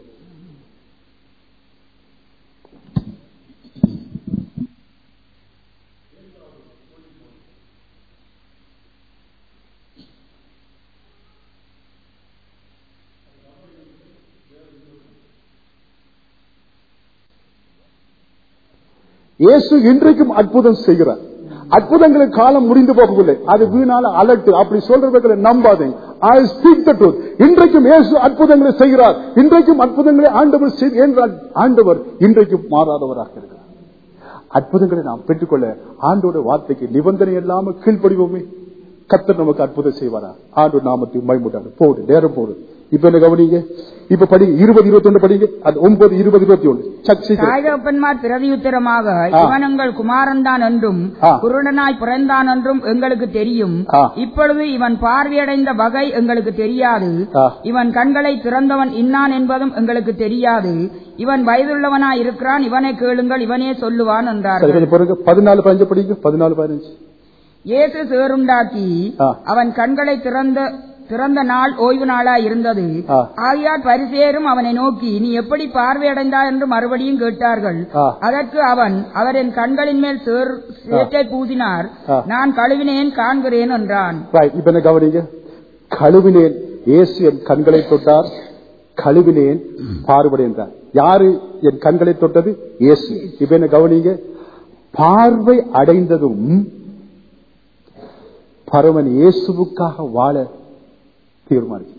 இயேசு இன்றைக்கும் அற்புதம் செய்கிறார் அற்புதங்களுக்கு காலம் முடிந்து போகவில்லை அது வீணால அலட்டு அப்படி சொல்றவர்களை நம்பாதீங்க I speak the truth. இன்றைக்கும் இயேசு அற்புதங்களை செய்கிறார் இன்றைக்கும் அற்புதங்களை ஆண்டவர் செய்- என்றால் ஆண்டவர் இன்றைக்கும் மாறாதவராக இருக்கிறார் அற்புதங்களை நாம் பெற்றுக்கொள்ள ஆண்டோட வார்த்தைக்கு நிபந்தனை இல்லாம கீழ்ப்படிவோமே கத்தர் நமக்கு அற்புதம் செய்வாரா ஆண்டு நாமத்தை மைமுட்டாரு போடு நேரம் போடு இப்ப என்ன கவனிங்க இப்ப படிங்க இருபது இருபத்தி ஒன்று படிங்க அது ஒன்பது இருபது இருபத்தி ஒன்று சக் சீக்கிரம் தாயகப்பன்மார் பிரதியுத்தரமாக ஆ. இவன் எங்கள் குமாரன்தான் என்றும் ஆ. குருடனாய் பிறந்தான் என்றும் எங்களுக்கு தெரியும் ஆ. இப்பொழுது இவன் பார்வையடைந்த வகை எங்களுக்கு தெரியாது ஆ. இவன் கண்களை திறந்தவன் இன்னான் என்பதும் எங்களுக்கு தெரியாது இவன் வயதுள்ளவனாய் இருக்கிறான் இவனை கேளுங்கள் இவனே சொல்லுவான் சரி என்றார்கள் கொஞ்சம் பாருங்க பதினாலு பதினஞ்சு படிங்க பதினாலு பதினஞ்சு இயேசு சேருண்டாக்கி ஆ. அவன் கண்களை திறந்த திறந்த நாள் ஓய்வு நாளாய் இருந்தது ஆ. ஆகையால் பரிசேரும் அவனை நோக்கி நீ எப்படி பார்வையடைந்தாய் என்று மறுபடியும் கேட்டார்கள் ஆ. அதற்கு அவன் அவர் என் கண்களின் மேல் சேர் சேற்றை பூசினார் ஆ. நான் கழுவினேன் காண்கிறேன் என்றான் Right, இப்ப என்ன கவனிங்க கழுவினேன் இயேசு என் கண்களை தொட்டார் கழுவினேன் பார்வடை என்றார் யாரு என் கண்களை தொட்டது இயேசு இப்ப என்ன கவனிங்க பார்வை அடைந்ததும் பரவன் இயேசுவுக்காக வாழ தீர்மானிச்சார்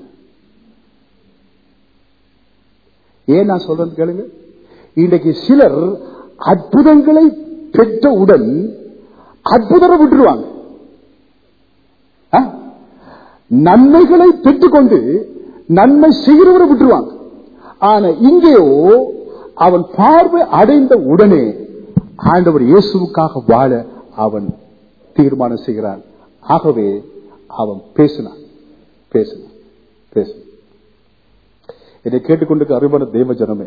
ஏன் நான் சொல்றது கேளுங்க இன்றைக்கு சிலர் அற்புதங்களை பெற்றவுடன் அற்புதரை விட்டுருவாங்க ஆ? நன்மைகளை பெற்றுக்கொண்டு நன்மை செய்கிறவரை விட்டுருவாங்க ஆனா இங்கேயோ அவன் பார்வை அடைந்த உடனே ஆண்டவர் இயேசுவுக்காக வாழ அவன் தீர்மானம் செய்கிறான் ஆகவே அவன் பேசினான் பேசினான் பேசினான் இதை கேட்டுக்கொண்டு அருமான தேவ ஜனமே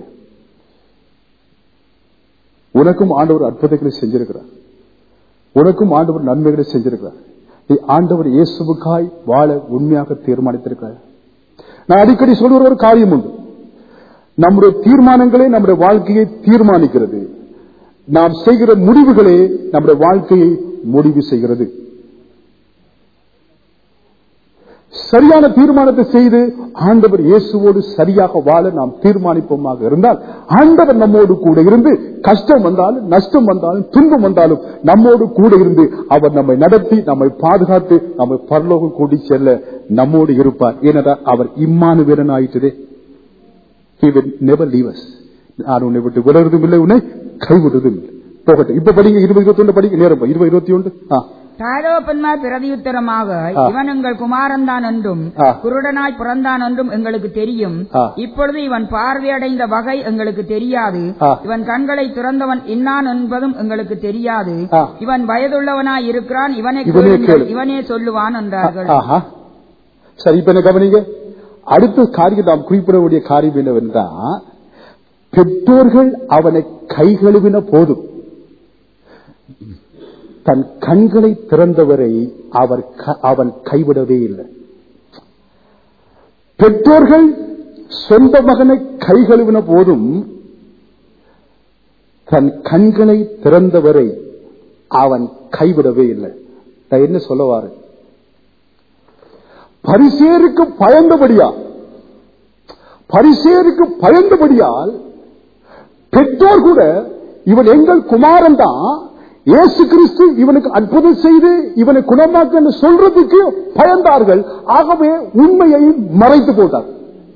உனக்கும் ஆண்டவர் அற்புதங்களை செஞ்சிருக்கிறார் உனக்கும் ஆண்டவர் நன்மைகளை செஞ்சிருக்கிறார் நீ ஆண்டவர் இயேசுவுக்காய் வாழ உண்மையாக தீர்மானித்திருக்கிறார் நான் அடிக்கடி சொல்ற ஒரு காரியம் உண்டு நம்முடைய தீர்மானங்களே நம்முடைய வாழ்க்கையை தீர்மானிக்கிறது நாம் செய்கிற முடிவுகளே நம்முடைய வாழ்க்கையை முடிவு செய்கிறது சரியான தீர்மானத்தை செய்து ஆண்டவர் இயேசுவோடு சரியாக வாழ நாம் தீர்மானிப்போமாக இருந்தால் ஆண்டவர் நம்மோடு கூட இருந்து கஷ்டம் வந்தாலும் நஷ்டம் வந்தாலும் துன்பம் வந்தாலும் நம்மோடு கூட இருந்து அவர் நம்மை நடத்தி நம்மை பாதுகாத்து நம்மை பரலோகம் கூட்டி செல்ல நம்மோடு இருப்பார் ஏனென்றால் அவர் இம்மானுவேலன் ஆயிட்டதே he will never leave us நான் உன்னை விட்டு விலகிறதும் இல்லை உன்னை கைவிடுறதும் இல்லை போகட்டும் இப்ப படிங்க இருபது இருபத்தி ஒன்று படிங்க நேரம் பா. இருபது இருபத்தி ஒன்று ஆ தாரோப்பன்மார் பிரதியுத்தரமாக ஆ. இவன் எங்கள் குமாரன்தான் என்றும் ஆ. குருடனாய் பிறந்தான் என்றும் எங்களுக்கு தெரியும் ஆ. இப்பொழுது இவன் பார்வையடைந்த வகை எங்களுக்கு தெரியாது ஆ. இவன் கண்களை திறந்தவன் இன்னான் என்பதும் எங்களுக்கு தெரியாது ஆ. இவன் வயதுள்ளவனாய் இருக்கிறான் இவனை இவனே கேளுங்கள், கேளு. இவனே சொல்லுவான் என்றார்கள் ஆஹா சரி இப்ப என்ன கவனிங்க அடுத்த காரியம் நாம் குறிப்பிட வேண்டிய காரியம் என்னவென்றா பெற்றோர்கள் அவனை கைகழுவின போதும் தன் கண்களை திறந்தவரை அவர் க- அவன் கைவிடவே இல்லை பெற்றோர்கள் சொந்த மகனை கைகழுவின போதும் தன் கண்களை திறந்தவரை அவன் கைவிடவே இல்லை நான் என்ன சொல்ல வாரேன் பரிசேருக்கு பயந்தபடியா பரிசேருக்கு பயந்தபடியால் பெற்றோர் கூட இவன் எங்கள் குமாரன் தான் இயேசு கிறிஸ்து இவனுக்கு அற்புதம் செய்து இவனை குணமாக்க என்று சொல்றதுக்கு பயந்தார்கள் ஆகவே உண்மையை மறைத்து போட்டார்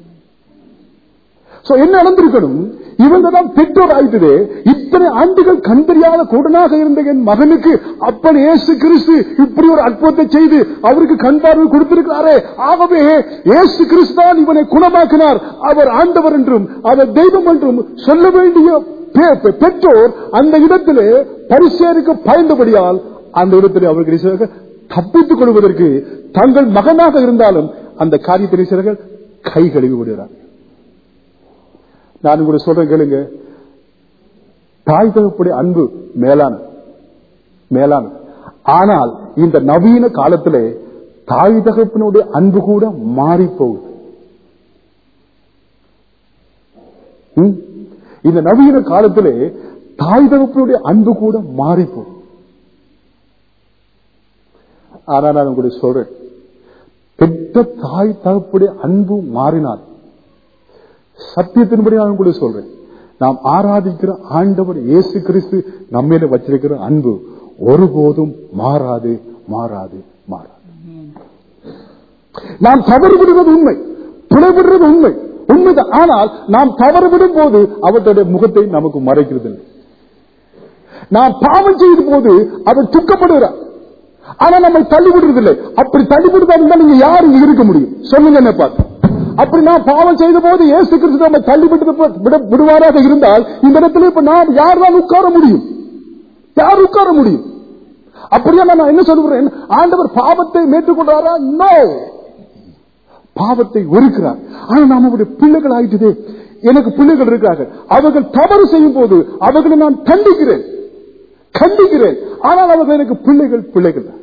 So, என்ன நடந்திருக்கணும் இவங்க தான் பெற்றோர் ஆயிட்டது இத்தனை ஆண்டுகள் கண் தெரியாத கூடனாக இருந்த என் மகனுக்கு அப்பன் இயேசு கிறிஸ்து இப்படி ஒரு அற்புதத்தை செய்து அவருக்கு கண் பார்வை கொடுத்திருக்கிறாரே ஆகவே இயேசு கிறிஸ்து தான் இவனை குணமாக்கினார் அவர் ஆண்டவர் என்றும் அவர் தெய்வம் என்றும் சொல்ல வேண்டிய பெ- பெ- பெற்றோர் அந்த இடத்திலே பரிசேருக்கு பயந்தபடியால் அந்த இடத்திலே அவர்கள் தப்பித்துக் கொள்வதற்கு தங்கள் மகனாக இருந்தாலும் அந்த காரியத்தை சிலர்கள் கை கழுவி விடுகிறார் நான் உங்களுக்கு சொல்றேன் கேளுங்க தாய் தகப்புடைய அன்பு மேலான மேலான ஆனால் இந்த நவீன காலத்திலே தாய் தகப்பினுடைய அன்பு கூட மாறி போகுது ம்? இந்த நவீன காலத்திலே தாய் தகப்பினுடைய அன்பு கூட மாறி போகுது ஆனா நான் உங்களுக்கு சொல்றேன் பெற்ற தாய் தகப்புடைய அன்பு மாறினார் சத்தியத்தின்படி நான் உங்களுக்கு சொல்றேன் நாம் ஆராதிக்கிற ஆண்டவர் இயேசு கிறிஸ்து நம்மில வச்சிருக்கிற அன்பு ஒருபோதும் மாறாது மாறாது மாறாது நாம் தவறு விடுவது உண்மை பிழைவிடுறது உண்மை உண்மைதான் ஆனால் நாம் தவறு விடும் போது அவர்களுடைய முகத்தை நமக்கு மறைக்கிறது இல்லை நாம் பாவம் செய்த போது அவர் துக்கப்படுகிறார் ஆனா நம்மை தள்ளி விடுறதில்லை அப்படி தள்ளி விடுதா இருந்தா நீங்க யார் இங்க இருக்க முடியும் சொல்லுங்க என்ன பார்த்து அப்படி நான் பாவம் செய்த போது ஏசு கிறிஸ்து நம்மை தள்ளி விட்டு விட- விடுவாராக இருந்தால் இந்த இடத்துல இப்ப நாம் யார் தான் உட்கார முடியும் யார் உட்கார முடியும் அப்படியா நான் என்ன சொல்லுகிறேன் ஆண்டவர் பாவத்தை மேற்கொண்டாரா நோ பாவத்தை ஒருக்கிறார் ஆனா நாம் அவருடைய பிள்ளைகள் ஆயிட்டதே எனக்கு பிள்ளைகள் இருக்கிறார்கள் அவர்கள் தவறு செய்யும் போது அவர்களை நான் கண்டிக்கிறேன் கண்டிக்கிறேன் ஆனால் அவர்கள் எனக்கு பிள்ளைகள் பிள்ளைகள் தான்.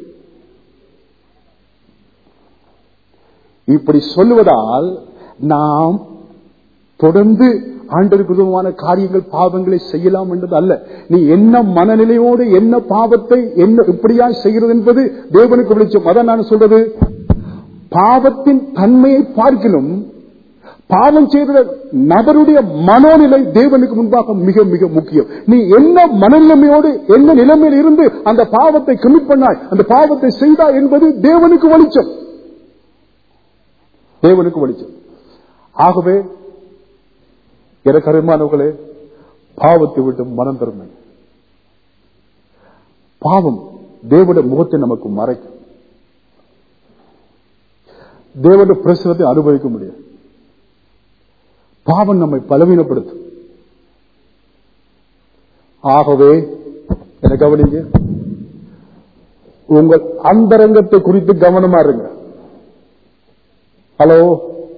இப்படி சொல்லுவதால் நாம் தொடர்ந்து ஆண்டருக்கு விதமான காரியங்கள் பாவங்களை செய்யலாம் என்பது அல்ல நீ என்ன மனநிலையோடு என்ன பாவத்தை என்ன இப்படியா செய்கிறது என்பது தேவனுக்கு வெளிச்சம் அதான் நான் சொல்றது பாவத்தின் தன்மையை பார்க்கிலும் பாவம் செய்த நபருடைய மனோநிலை தேவனுக்கு முன்பாக மிக மிக முக்கியம் நீ என்ன மனநிலைமையோடு என்ன நிலைமையில் இருந்து அந்த பாவத்தை கமிட் பண்ணாய் அந்த பாவத்தை செய்தாய் என்பது தேவனுக்கு வெளிச்சம் தேவனுக்கு வெளிச்சம் ஆகவே எனக்கு அருமானவர்களே பாவத்தை விட்டு மனம் பெருமை பாவம் தேவனுடைய முகத்தை நமக்கு மறைக்கும் தேவனுடைய பிரசனத்தை அனுபவிக்க முடியாது பாவம் நம்மை பலவீனப்படுத்தும் ஆகவே என்ன கவனிங்க உங்கள் அந்தரங்கத்தை குறித்து கவனமா இருங்க ஹலோ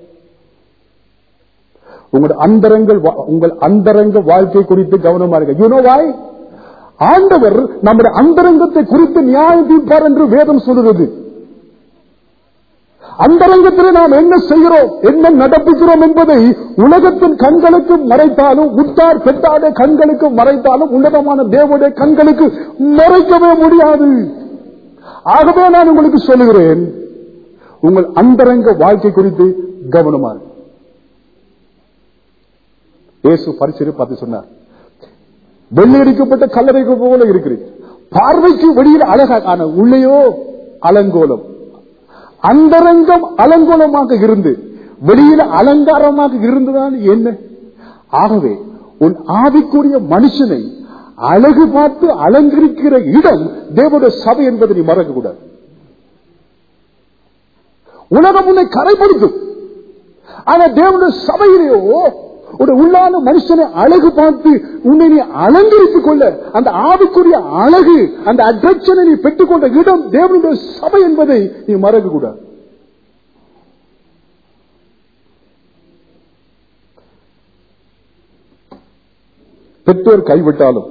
உங்கள் அந்தரங்கள் வா- உங்கள் அந்தரங்க வாழ்க்கை குறித்து கவனமா இருங்க யூ நோ வாய் ஆண்டவர் நம்முடைய அந்தரங்கத்தை குறித்து நியாயம் தீர்ப்பார் என்று வேதம் சொல்லுகிறது அந்தரங்கத்திலே நாம் என்ன செய்கிறோம் என்ன நடப்பிக்கிறோம் என்பதை உலகத்தின் கண்களுக்கு மறைத்தாலும் உத்தார் பெற்றாடைய கண்களுக்கு மறைத்தாலும் உன்னதமான தேவனுடைய கண்களுக்கு மறைக்கவே முடியாது ஆகவே நான் உங்களுக்கு சொல்லுகிறேன் உங்கள் அந்தரங்க வாழ்க்கை குறித்து கவனமா இருங்க. இயேசு பரிசு பார்த்து சொன்னார் வெள்ளையடிக்கப்பட்ட கல்லறைக்கு போல இருக்கிறது பார்வைக்கு வெளியில் அழகா ஆன உள்ளேயோ அலங்கோலம் அந்தரங்கம் அலங்கோலமாக இருந்து வெளியில அலங்காரமாக இருந்ததால் என்ன ஆகவே உன் ஆவிக்குரிய மனுஷனை அழகு பார்த்து அலங்கரிக்கிற இடம் தேவனுடைய சபை என்பதை நீ மறக்க கூடாது உலகம் உன்னை கரைப்படுத்தும் ஆனா தேவனுடைய சபையிலேயோ ஒரு உள்ளான மனுஷனை அழகு பார்த்து உன்னை நீ அலங்கரித்துக் கொள்ள அந்த ஆவிக்குரிய அழகு அந்த அட்ரக்ஷனை நீ பெற்றுக்கொண்ட இடம் தேவனுடைய சபை என்பதை நீ மறக்க கூடாது பெற்றோர் கைவிட்டாலும்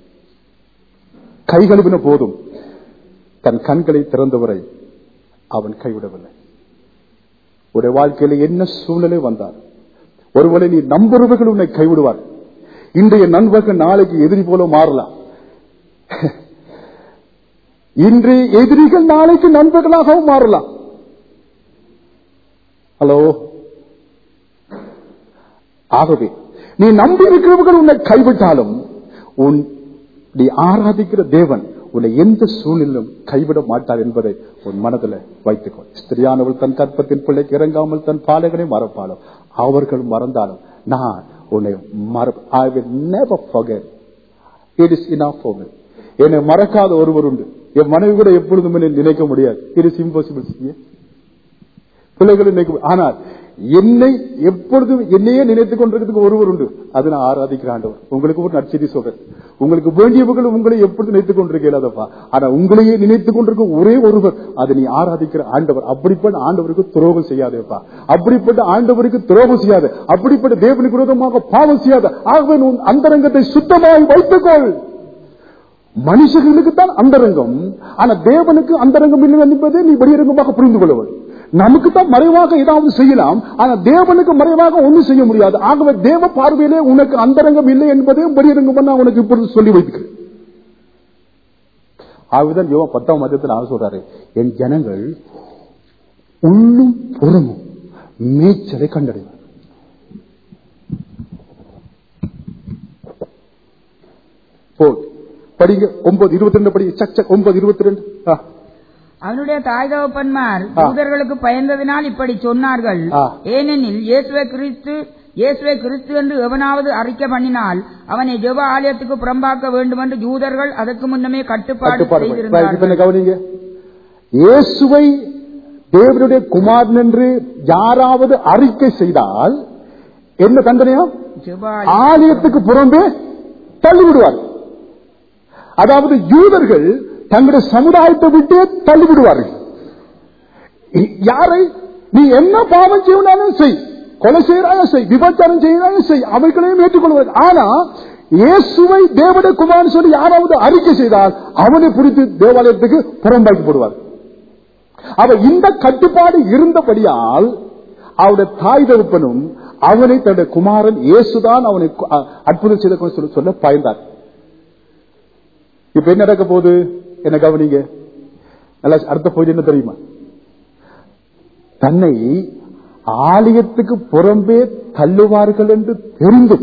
கை கழுவின போதும் தன் கண்களை திறந்தவரை அவன் கைவிடவில்லை உடைய வாழ்க்கையில என்ன சூழ்நிலை வந்தார் ஒருவேளை நீ நம்புறவர்கள் உன்னை கைவிடுவார் இன்றைய நண்பர்கள் நாளைக்கு எதிரி போல மாறலாம் இன்றைய எதிரிகள் நாளைக்கு நண்பர்களாகவும் மாறலாம் ஹலோ ஆகவே நீ நம்பி இருக்கிறவர்கள் உன்னை கைவிட்டாலும் உன் நீ ஆராதிக்கிற தேவன் உன்னை எந்த சூழ்நிலும் கைவிட மாட்டார் என்பதை உன் மனதில் வைத்துக்கொள் ஸ்திரியானவள் தன் கற்பத்தின் பிள்ளைக்கு இறங்காமல் தன் பாலகனை மறப்பாலும் அவர்கள் மறந்தாலும் நான் உன்னை மற I will never forget it is enough for me என்னை மறக்காத ஒருவர் உண்டு என் மனைவி கூட எப்பொழுதும் என்னை நினைக்க முடியாது இட் இஸ் இம்பாசிபிள் பிள்ளைகள் நினைக்க ஆனால் என்னை எப்பொழுதும் என்னையே நினைத்துக் கொண்டிருக்கிறதுக்கு ஒருவர் உண்டு அது நான் ஆராதிக்கிற ஆண்டவர் உங்களுக்கு ஒரு நற்செய்தி சொல்றேன் உங்களுக்கு வேண்டியவர்கள் உங்களை எப்பொழுது நினைத்துக் கொண்டிருக்கலப்பா ஆனா உங்களையே நினைத்துக் கொண்டிருக்க ஒரே ஒருவர் அதை நீ ஆராதிக்கிற ஆண்டவர் அப்படிப்பட்ட ஆண்டவருக்கு துரோகம் செய்யாதேப்பா அப்படிப்பட்ட ஆண்டவருக்கு துரோகம் செய்யாத அப்படிப்பட்ட தேவனுக்கு விரோதமாக பாவம் செய்யாத ஆகவே உன் அந்தரங்கத்தை சுத்தமாய் வைத்துக்கொள் மனுஷர்களுக்கு தான் அந்தரங்கம் ஆனா தேவனுக்கு அந்தரங்கம் இல்லை என்பதை நீ வெளியரங்கமாக புரிந்து கொள்ள வேண்டும் நமக்கு தான் மறைவாக ஏதாவது செய்யலாம் ஆனா தேவனுக்கு மறைவாக ஒண்ணும் செய்ய முடியாது ஆகவே தேவ பார்வையிலே உனக்கு அந்தரங்கம் இல்லை என்பதையும் வெளியரங்கம் நான் உனக்கு இப்பொழுது சொல்லி வைத்துக்கிறேன் ஆகவேதான் யோகா பத்தாம் மதத்தில் அவர் சொல்றாரு என் ஜனங்கள் உள்ளும் புறமும் மேய்ச்சலை கண்டடைவார் போல் படிங்க ஒன்பது இருபத்தி ரெண்டு படி சக் சக் ஒன்பது இருபத்தி ரெண்டு அவனுடைய தாய் தகப்பன்மார் ஆ. யூதர்களுக்கு பயந்ததினால் இப்படி சொன்னார்கள் ஆ. ஏனெனில் இயேசுவை கிறிஸ்து இயேசுவை கிறிஸ்து என்று எவனாவது அறிக்கை பண்ணினால் அவனை ஜெப ஆலயத்துக்கு புறம்பாக்க வேண்டும் என்று யூதர்கள் அதற்கு முன்னமே கட்டுப்பாடு கட்டுப்பாடு பண்ணி. Right, இப்ப செய்திருந்தார்கள் என்ன கவனிங்க இயேசுவை தேவனுடைய குமாரன் என்று யாராவது அறிக்கை செய்தால் என்ன தண்டனையா ஜெப ஆலயம் ஆலயத்துக்கு புறம்பே தள்ளிவிடுவார் அதாவது யூதர்கள் தங்களுடைய சமுதாயத்தை விட்டே தள்ளிவிடுவார்கள் இ- யாரை நீ என்ன பாவம் செய்யணும் செய் கொலை செய்யறாலும் செய் விபச்சாரம் செய்யறாலும் செய் அவைகளையும் ஏற்றுக்கொள்வார்கள் ஆனா இயேசுவை தேவட குமாரன் சொல்லி யாராவது அறிக்கை செய்தால் அவனை குறித்து தேவாலயத்துக்கு புறம்பாக்கி போடுவார் அவ இந்த கட்டுப்பாடு இருந்தபடியால் அவருடைய தாய் தகப்பனும் அவனை தன்னுடைய குமாரன் இயேசுதான் அவனை கு- அ- அற்புதம் செய்த சொல்ல சொல்ல பயந்தார் இப்ப என்ன நடக்க போகுது என்ன கவனிங்க நல்லா அடுத்த போய் என்ன தெரியுமா தன்னை ஆலயத்துக்கு புறம்பே தள்ளுவார்கள் என்று தெரிந்தும்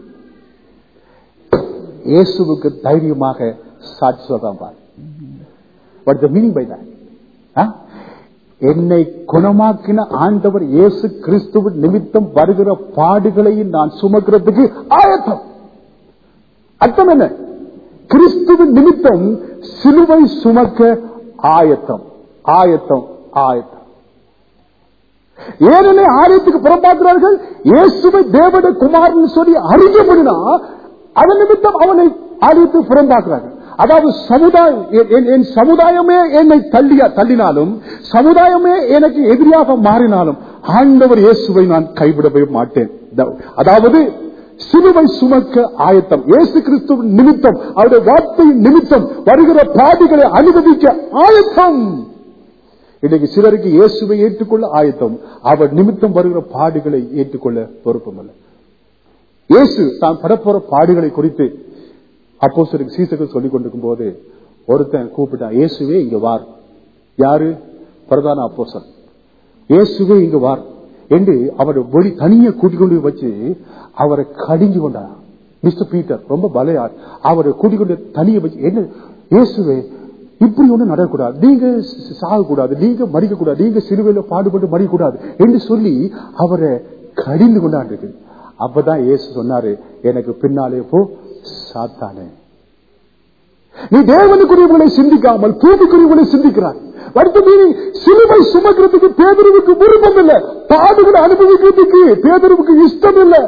இயேசுவுக்கு தைரியமாக சாட்சி சொல்றான் பார் what the meaning by that என்னை குணமாக்கின ஆண்டவர் இயேசு கிறிஸ்துவின் நிமித்தம் வருகிற பாடுகளையும் நான் சுமக்கிறதுக்கு ஆயத்தம் அர்த்தம் என்ன கிறிஸ்துவின் நிமித்தம் சிலுவை சுமக்க ஆயத்தம் ஆயத்தம் ஆயத்தம் ஏனெனே ஆலயத்துக்கு புறப்பாக்குறார்கள் இயேசுவை தேவட குமாரன் சொல்லி அறிக்கை பண்ணினா அதன் நிமித்தம் அவனை ஆலயத்துக்கு புறம்பாக்குறார்கள் அதாவது சமுதாயம் என்- என்- என் சமுதாயமே என்னை தள்ளியா தள்ளினாலும் சமுதாயமே எனக்கு எதிரியாக மாறினாலும் ஆண்டவர் இயேசுவை நான் கைவிடவே மாட்டேன் த- அதாவது சிலுவை சுமக்க ஆயத்தம் இயேசு கிறிஸ்துவின் நிமித்தம் அவருடைய வார்த்தையின் நிமித்தம் வருகிற பாடுகளை அனுபவிக்க ஆயத்தம் இன்னைக்கு சிலருக்கு இயேசுவை ஏற்றுக்கொள்ள ஆயத்தம் அவர் நிமித்தம் வருகிற பாடுகளை ஏற்றுக்கொள்ள பொறுப்புமல்ல இயேசு தான் படப்போற பாடுகளை குறித்து அப்போ சீசர்கள் சொல்லிக் கொண்டிருக்கும் போது ஒருத்தன் கூப்பிட்டான் இயேசுவே இங்க வார் யாரு பிரதான அப்போசன் இயேசுவே இங்க வார் என்று அவரை வெளி தனியா கூட்டிக் கொண்டு போய் வச்சு அவரை கடிஞ்சு கொண்டார் மிஸ்டர் பீட்டர் ரொம்ப பலையார் அவரை கூட்டிக் கொண்டு தனியை வச்சு என்ன இயேசுவே இப்படி ஒண்ணு நடக்கக்கூடாது நீங்க ச- சாகக்கூடாது நீங்க மறிக்கக்கூடாது நீங்க சிறுவையில பாடுபட்டு மறிக்கக்கூடாது என்று சொல்லி அவரை கடிந்து கொண்டாண்டு அப்பதான் இயேசு சொன்னாரு எனக்கு பின்னாலே போ சாத்தானே நீ தேவனுக்குரியவர்களை சிந்திக்காமல் பூமிக்குரியவர்களை சிந்திக்கிறாய் அடுத்து நீ சிலுவை சுமக்கிறதுக்கு பேதருவுக்கு விருப்பம் இல்ல பாடுகளை அனுபவிக்கிறதுக்கு பேதருவுக்கு இஷ்டம் இல்ல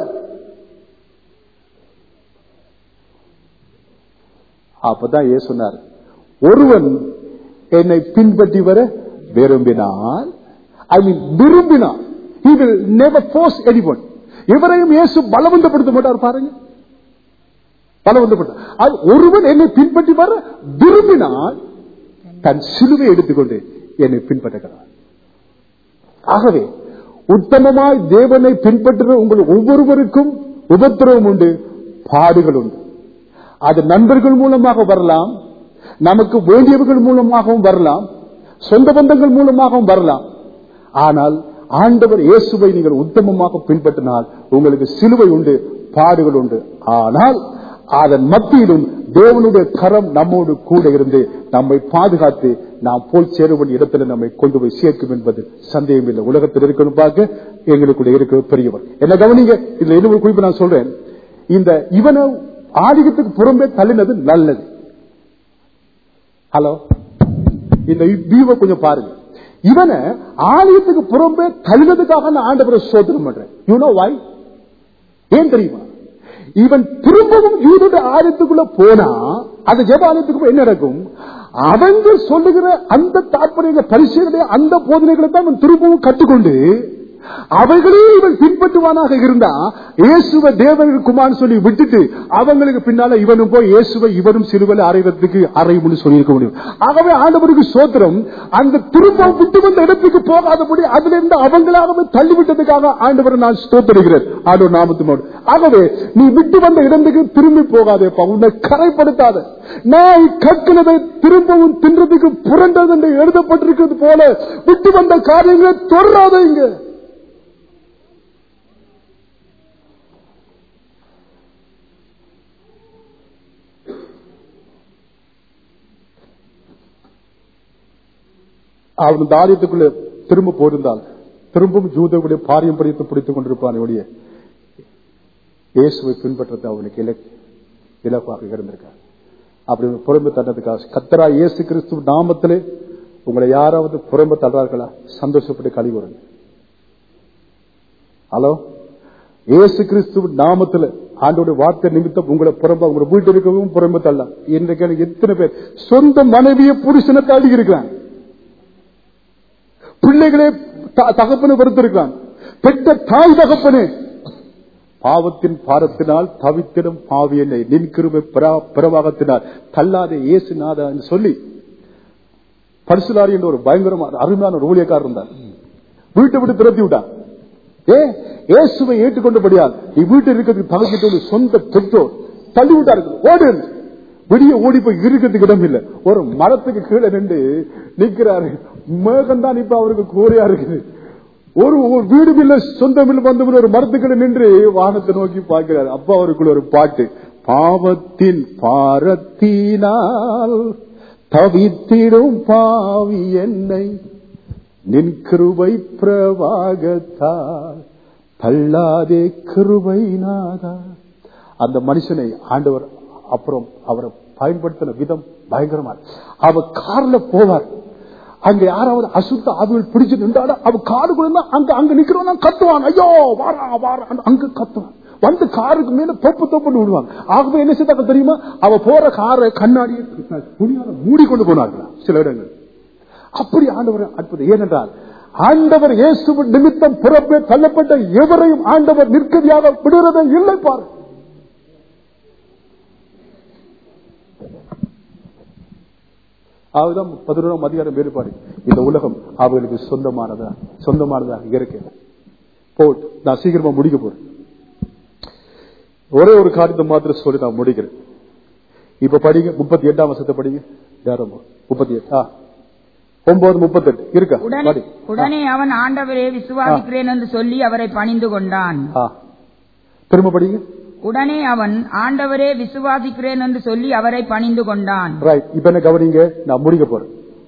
அப்பதான் ஏ சொன்னார் ஒருவன் என்னை பின்பற்றி வர விரும்பினால் ஐ மீன் விரும்பினார் he will never force anyone இவரையும் இயேசு பலவந்தப்படுத்த மாட்டார் பாருங்க பலவந்தப்பட்ட அது ஒருவன் என்னை பின்பற்றி வர விரும்பினால் தன் சிலுவை எடுத்துக்கொண்டு என்னை பின்பற்றுகிறார் ஆகவே உத்தமமாய் தேவனை பின்பற்றுகிற உங்கள் ஒவ்வொருவருக்கும் உபத்திரவம் உண்டு பாடுகள் உண்டு அது நண்பர்கள் மூலமாக வரலாம் நமக்கு வேண்டியவர்கள் மூலமாகவும் வரலாம் சொந்த பந்தங்கள் மூலமாகவும் வரலாம் ஆனால் ஆண்டவர் இயேசுவை நீங்கள் உத்தமமாக பின்பற்றினால் உங்களுக்கு சிலுவை உண்டு பாடுகள் உண்டு ஆனால் அதன் மத்தியிலும் தேவனுடைய கரம் நம்மோடு கூட இருந்து நம்மை பாதுகாத்து நாம் போய் சேர வேண்டிய இடத்துல நம்மை கொண்டு போய் சேர்க்கும் என்பது சந்தேகம் இல்லை உலகத்தில் இருக்கணும் பார்க்க எங்களுக்குள்ள இருக்க பெரியவர் என்ன கவனிங்க இதுல இன்னொரு குறிப்பு நான் சொல்றேன் இந்த இவனை ஆதிக்கத்துக்கு புறம்பே தள்ளினது நல்லது ஹலோ இந்த வியூவை கொஞ்சம் பாருங்க இவனை ஆலயத்துக்கு புறம்பே தள்ளினதுக்காக நான் ஆண்டவரை சோதனம் பண்றேன் யூ நோ வாய் ஏன் தெரியுமா இவன் திரும்பவும் யூதோட ஆலயத்துக்குள்ள போனா அந்த ஜெப ஆலயத்துக்கு போய் என்ன நடக்கும் அவங்க சொல்லுகிற அந்த தாற்பயங்களை பரிசீலனை அந்த போதனைகளை தான் அவன் திரும்பவும் கற்றுக்கொண்டு அவைகளே இவன் பின்பற்றுவானாக இருந்தா இயேசுவ தேவனுக்கு குமார் சொல்லி விட்டுட்டு அவங்களுக்கு பின்னால இவனும் போய் இயேசுவை இவனும் சிறுவலை அறைவதற்கு அறையும்னு சொல்லியிருக்க முடியும் ஆகவே ஆண்டவருக்கு சோத்திரம் அந்த திரும்ப விட்டு வந்த இடத்துக்கு போகாதபடி அதுல இருந்து அவங்களாகவே தள்ளிவிட்டதுக்காக ஆண்டவரை நான் ஸ்தோத்தரிக்கிறேன் ஆண்டவர் நாமத்து ஆகவே நீ விட்டு வந்த இடத்துக்கு திரும்பி போகாதேப்பா உன்னை கரைப்படுத்தாத நான் கற்கிறதை திரும்பவும் தின்றதுக்கு புரண்டது என்று எழுதப்பட்டிருக்கிறது போல விட்டு வந்த காரியங்களை தொடராத இங்க அவன் தாரியத்துக்குள்ள திரும்ப போயிருந்தால் திரும்பவும் ஜூதவுடைய பாரம்பரியத்தை பிடித்துக் கொண்டிருப்பான் ஒழிய இயேசுவை பின்பற்றத்தை அவனுக்கு இலக்கு இலக்காக இருந்திருக்கார் அப்படி புறம்பு தண்டதுக்காக கத்தரா இயேசு கிறிஸ்து நாமத்திலே உங்களை யாராவது புறம்பு தள்ளார்களா சந்தோஷப்பட்டு கழிவுறங்க ஹலோ இயேசு கிறிஸ்து நாமத்துல ஆண்டோட வார்த்தை நிமித்தம் உங்களை புறம்ப உங்களை வீட்டு இருக்கவும் புறம்பு தள்ளலாம் இன்றைக்கு எனக்கு எத்தனை பேர் சொந்த மனைவியை புருஷனை தள்ளி இருக்கிறான் பிள்ளைகளே த- தகப்பனை வெறுத்திருக்கிறான் பெற்ற தாய் தகப்பனே பாவத்தின் பாரத்தினால் தவித்திடும் பாவியனை நின் கிருபை பிரா- பிரவாகத்தினால் தள்ளாத இயேசு நாதா என்று சொல்லி பரிசுலாரி என்ற ஒரு பயங்கரமான அருமையான ஒரு ஊழியக்காரர் இருந்தார் வீட்டை விட்டு திரட்டி விட்டார் ஏ இயேசுவை ஏற்றுக்கொண்டபடியால் நீ வீட்டில் இருக்கிறதுக்கு தகுதிட்டு ஒரு சொந்த பெற்றோர் தள்ளி விட்டார்கள் ஓடு விடிய ஓடி போய் இருக்கிறதுக்கு இடம் இல்லை ஒரு மரத்துக்கு கீழே நின்று நிக்கிறாரு மேகம் தான் இப்ப அவருக்கு கூரையா இருக்குது ஒரு ஒரு வீடும் இல்ல சொந்தம் இல்ல பந்தம் ஒரு மரத்துக்களை நின்று வானத்தை நோக்கி பார்க்கிறார் அப்ப அவருக்குள்ள ஒரு பாட்டு பாவத்தின் பாரத்தினால் தவித்திடும் பாவி என்னை நின் கிருபை பிரவாகத்தால் தள்ளாதே கிருபை நாதா அந்த மனுஷனை ஆண்டவர் அப்புறம் அவரை பயன்படுத்தின விதம் பயங்கரமா இருக்கு. அவர் கார்ல போவார் அங்க யாராவது அசுத்த ஆவிகள் பிடிச்சு நின்றாட அவ காருக்குள்ள அங்க அங்க நிக்கிறவன் கத்துவான் ஐயோ வாரா வாரா அங்க கத்துவான் வந்து காருக்கு மேல தொப்பு தொப்புன்னு விடுவாங்க ஆகவே என்ன செய்தாங்க தெரியுமா அவ போற காரை கண்ணாடியை துணியால மூடி கொண்டு போனார்களா சில இடங்கள் அப்படி ஆண்டவர் அற்புதம் ஏனென்றால் ஆண்டவர் இயேசு நிமித்தம் பிறப்பே தள்ளப்பட்ட எவரையும் ஆண்டவர் நிற்கதியாக விடுறதை இல்லை பாரு அதுதான் பதினோராம் அதிகாரம் வேறுபாடு இந்த உலகம் அவர்களுக்கு சொந்தமானதா சொந்தமானதா இருக்கு போட் நான் சீக்கிரமா முடிக்க போறேன் ஒரே ஒரு காரியத்தை மாத்திரம் சொல்லி நான் முடிக்கிறேன் இப்ப படிங்க முப்பத்தி எட்டாம் வருஷத்தை படிங்க நேரம் முப்பத்தி எட்டு ஆ ஒன்பது முப்பத்தெட்டு இருக்கா உடனே படி உடனே அவன் ஆண்டவரே விசுவாசிக்கிறேன் என்று சொல்லி அவரை பணிந்து கொண்டான் ஆ. திரும்ப படிங்க உடனே அவன் ஆண்டவரே விசுவாசிக்கிறேன் என்று சொல்லி அவரை பணிந்து கொண்டான் ரைட் இப்ப என்ன கவனிங்க நான் முடிக்க போறேன்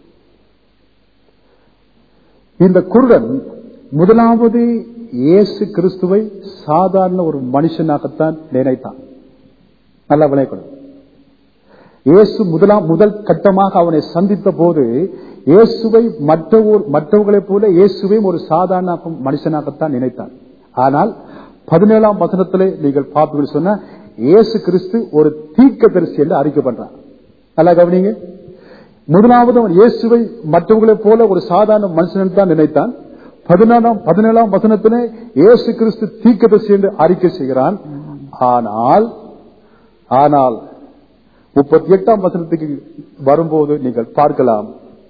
இந்த குருடன் முதலாவது இயேசு கிறிஸ்துவை சாதாரண ஒரு மனுஷனாகத்தான் நினைத்தான் நல்லா விளைக்கணும் இயேசு முதலாம் முதல் கட்டமாக அவனை சந்தித்த போது இயேசுவை மற்ற மற்றவர்களைப் போல இயேசுவையும் ஒரு சாதாரண மனுஷனாகத்தான் நினைத்தான் ஆனால் பதினேழாம் வசனத்திலே நீங்கள் பார்ப்பீர்கள் சொன்னா இயேசு கிறிஸ்து ஒரு தீர்க்கதரிசி என்று அறிக்கை பண்றான் நல்லா கவனிங்க முதலாவது அவன் இயேசுவை மற்றவர்களைப் போல ஒரு சாதாரண மனுஷன் தான் நினைத்தான் பதினேழாம் பதினேழாம் வசனத்திலே இயேசு கிறிஸ்து தீர்க்கதரிசி என்று அறிக்கை செய்கிறான் ஆனால் ஆனால் முப்பத்தி எட்டாம் வசனத்துக்கு வரும்போது நீங்கள் பார்க்கலாம்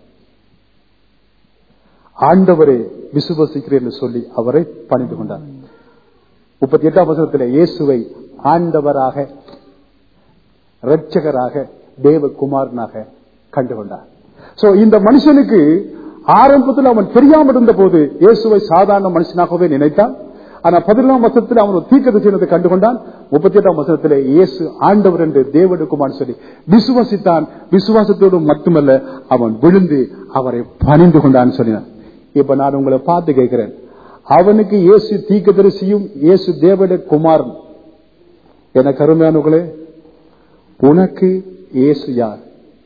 ஆண்டவரே விசுவசிக்கிறேன் என்று சொல்லி அவரை பணிந்து கொண்டார் முப்பத்தி எட்டாம் வசனத்தில் இயேசுவை ஆண்டவராக இரட்சகராக தேவகுமாரனாக கண்டுகொண்டார் சோ இந்த மனுஷனுக்கு ஆரம்பத்தில் அவன் தெரியாமல் இருந்த போது இயேசுவை சாதாரண மனுஷனாகவே நினைத்தான் ஆனா பதினொன்றாம் வசனத்தில் அவன் ஒரு தீர்க்க தரிசனத்தை கண்டுகொண்டான் முப்பத்தி எட்டாம் வசனத்தில் இயேசு ஆண்டவர் என்று தேவனுக்குமார் சொல்லி விசுவாசித்தான் விசுவாசத்தோடு மட்டுமல்ல அவன் விழுந்து அவரை பணிந்து கொண்டான்னு சொல்லினான் இப்ப நான் உங்களை பார்த்து கேட்கிறேன் அவனுக்கு இயேசு தீர்க்கதரிசியும் இயேசு தேவட குமாரன் என கருமையானவர்களே உனக்கு இயேசு யார்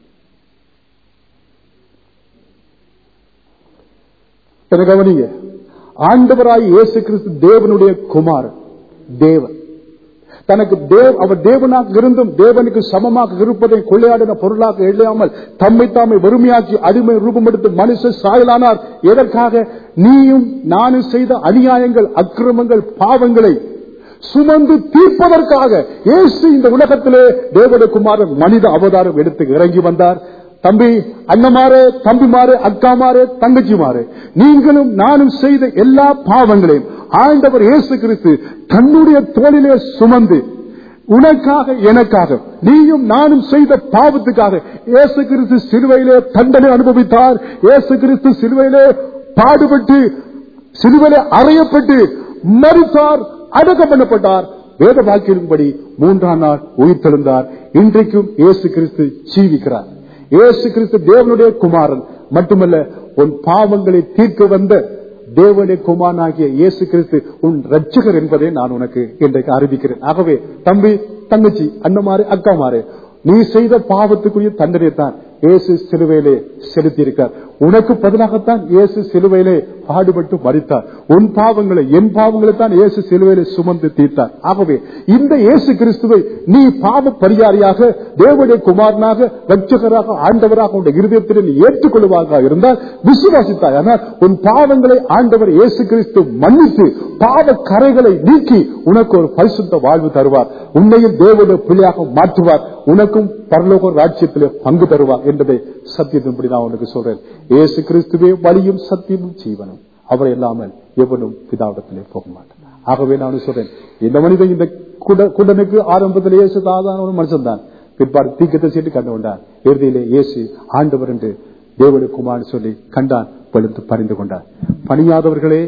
என கவனிங்க ஆண்டவராய் இயேசு கிறிஸ்து தேவனுடைய குமாரன் தேவன் தனக்கு தேவ அவர் தேவனாக இருந்தும் தேவனுக்கு சமமாக இருப்பதை கொள்ளையாடின பொருளாக இல்லாமல் தம்மை தாமை வறுமையாக்கி அடிமை ரூபம் எடுத்து மனுஷ சாயலானார் எதற்காக நீயும் நானும் செய்த அநியாயங்கள் அக்கிரமங்கள் பாவங்களை சுமந்து தீர்ப்பதற்காக இயேசு இந்த உலகத்திலே தேவனுடைய குமாரன் மனித அவதாரம் எடுத்து இறங்கி வந்தார் தம்பி அண்ணமாறு தம்பிமாறு அக்காமாறு தங்கச்சிமாறு நீங்களும் நானும் செய்த எல்லா பாவங்களையும் ஆண்டவர் இயேசு கிறிஸ்து தன்னுடைய தோளிலே சுமந்து உனக்காக எனக்காக நீயும் நானும் செய்த பாவத்துக்காக இயேசு கிறிஸ்து சிலுவையிலே தண்டனை அனுபவித்தார் இயேசு கிறிஸ்து சிலுவையிலே பாடுபட்டு சிலுவையிலே அறையப்பட்டு மறித்தார் அடக்கம் பண்ணப்பட்டார் வேத வாக்கியின்படி மூன்றாம் நாள் உயிர் தெழுந்தார் இன்றைக்கும் இயேசு கிறிஸ்து ஜீவிக்கிறார் இயேசு கிறிஸ்து தேவனுடைய குமாரன் மட்டுமல்ல உன் பாவங்களை தீர்க்க வந்த தேவனுடைய குமாரனாகிய இயேசு கிறிஸ்து உன் ரட்சகர் என்பதை நான் உனக்கு இன்றைக்கு அறிவிக்கிறேன் ஆகவே தம்பி தங்கச்சி அண்ணமாறு அக்காமாறு நீ செய்த பாவத்துக்குரிய தண்டனை தான் இயேசு சிலுவையிலே செலுத்தியிருக்கார் உனக்கு பதிலாகத்தான் இயேசு சிலுவையிலே பாடுபட்டு மறித்தார் உன் பாவங்களை என் பாவங்களை தான் இயேசு சிலுவையிலே சுமந்து தீர்த்தார் ஆகவே இந்த இயேசு கிறிஸ்துவை நீ பாவ பரிகாரியாக தேவனுடைய குமாரனாக ரட்சகராக ஆண்டவராக உடைய இருதயத்தில் நீ ஏற்றுக்கொள்வாக இருந்தால் விசுவாசித்தாய் ஆனால் உன் பாவங்களை ஆண்டவர் இயேசு கிறிஸ்து மன்னித்து பாவ கரைகளை நீக்கி உனக்கு ஒரு பரிசுத்த வாழ்வு தருவார் உன்னையும் தேவனுடைய பிள்ளையாக மாற்றுவார் உனக்கும் பரலோக ராஜ்யத்திலே பங்கு தருவார் என்பதை சத்தியத்தின்படி நான் உனக்கு சொல்றேன் இயேசு கிறிஸ்துவே வழியும் சத்தியமும் ஜீவனும் அவர் இல்லாமல் எவனும் பிதாவிடத்திலே போக மாட்டான் ஆகவே நான் சொல்றேன் இந்த மனிதன் இந்த குட- குடனுக்கு ஆரம்பத்தில் இயேசு சாதாரண ஒரு மனுஷன் தான் பிற்பாடு தீக்கத்தை சீட்டு கண்டு கொண்டான் இறுதியிலே இயேசு ஆண்டவர் என்று தேவனுடைய குமார் சொல்லி கண்டான் பழுத்து பணிந்து கொண்டான் பணியாதவர்களே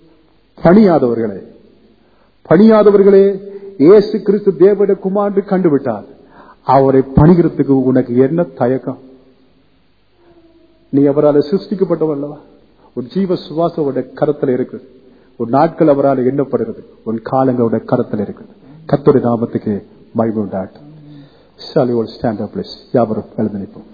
பணியாதவர்களே பணியாதவர்களே இயேசு கிறிஸ்து தேவனுடைய குமார் என்று கண்டுவிட்டார் அவரை பணிகிறதுக்கு உனக்கு என்ன தயக்கம் நீ அவரால் சிருஷ்டிக்கப்பட்டவன் அல்லவா உன் ஜீவ சுவாசம் அவருடைய கரத்தில் இருக்கு உன் நாட்கள் அவரால் எண்ணப்படுகிறது உன் காலங்களுடைய கரத்தில் இருக்கு கத்துடைய நாமத்துக்கு மகிமை உண்டாட்டும் ஷாலி ஸ்டாண்ட் அப் யாவரும் எழுதி நிற்போம்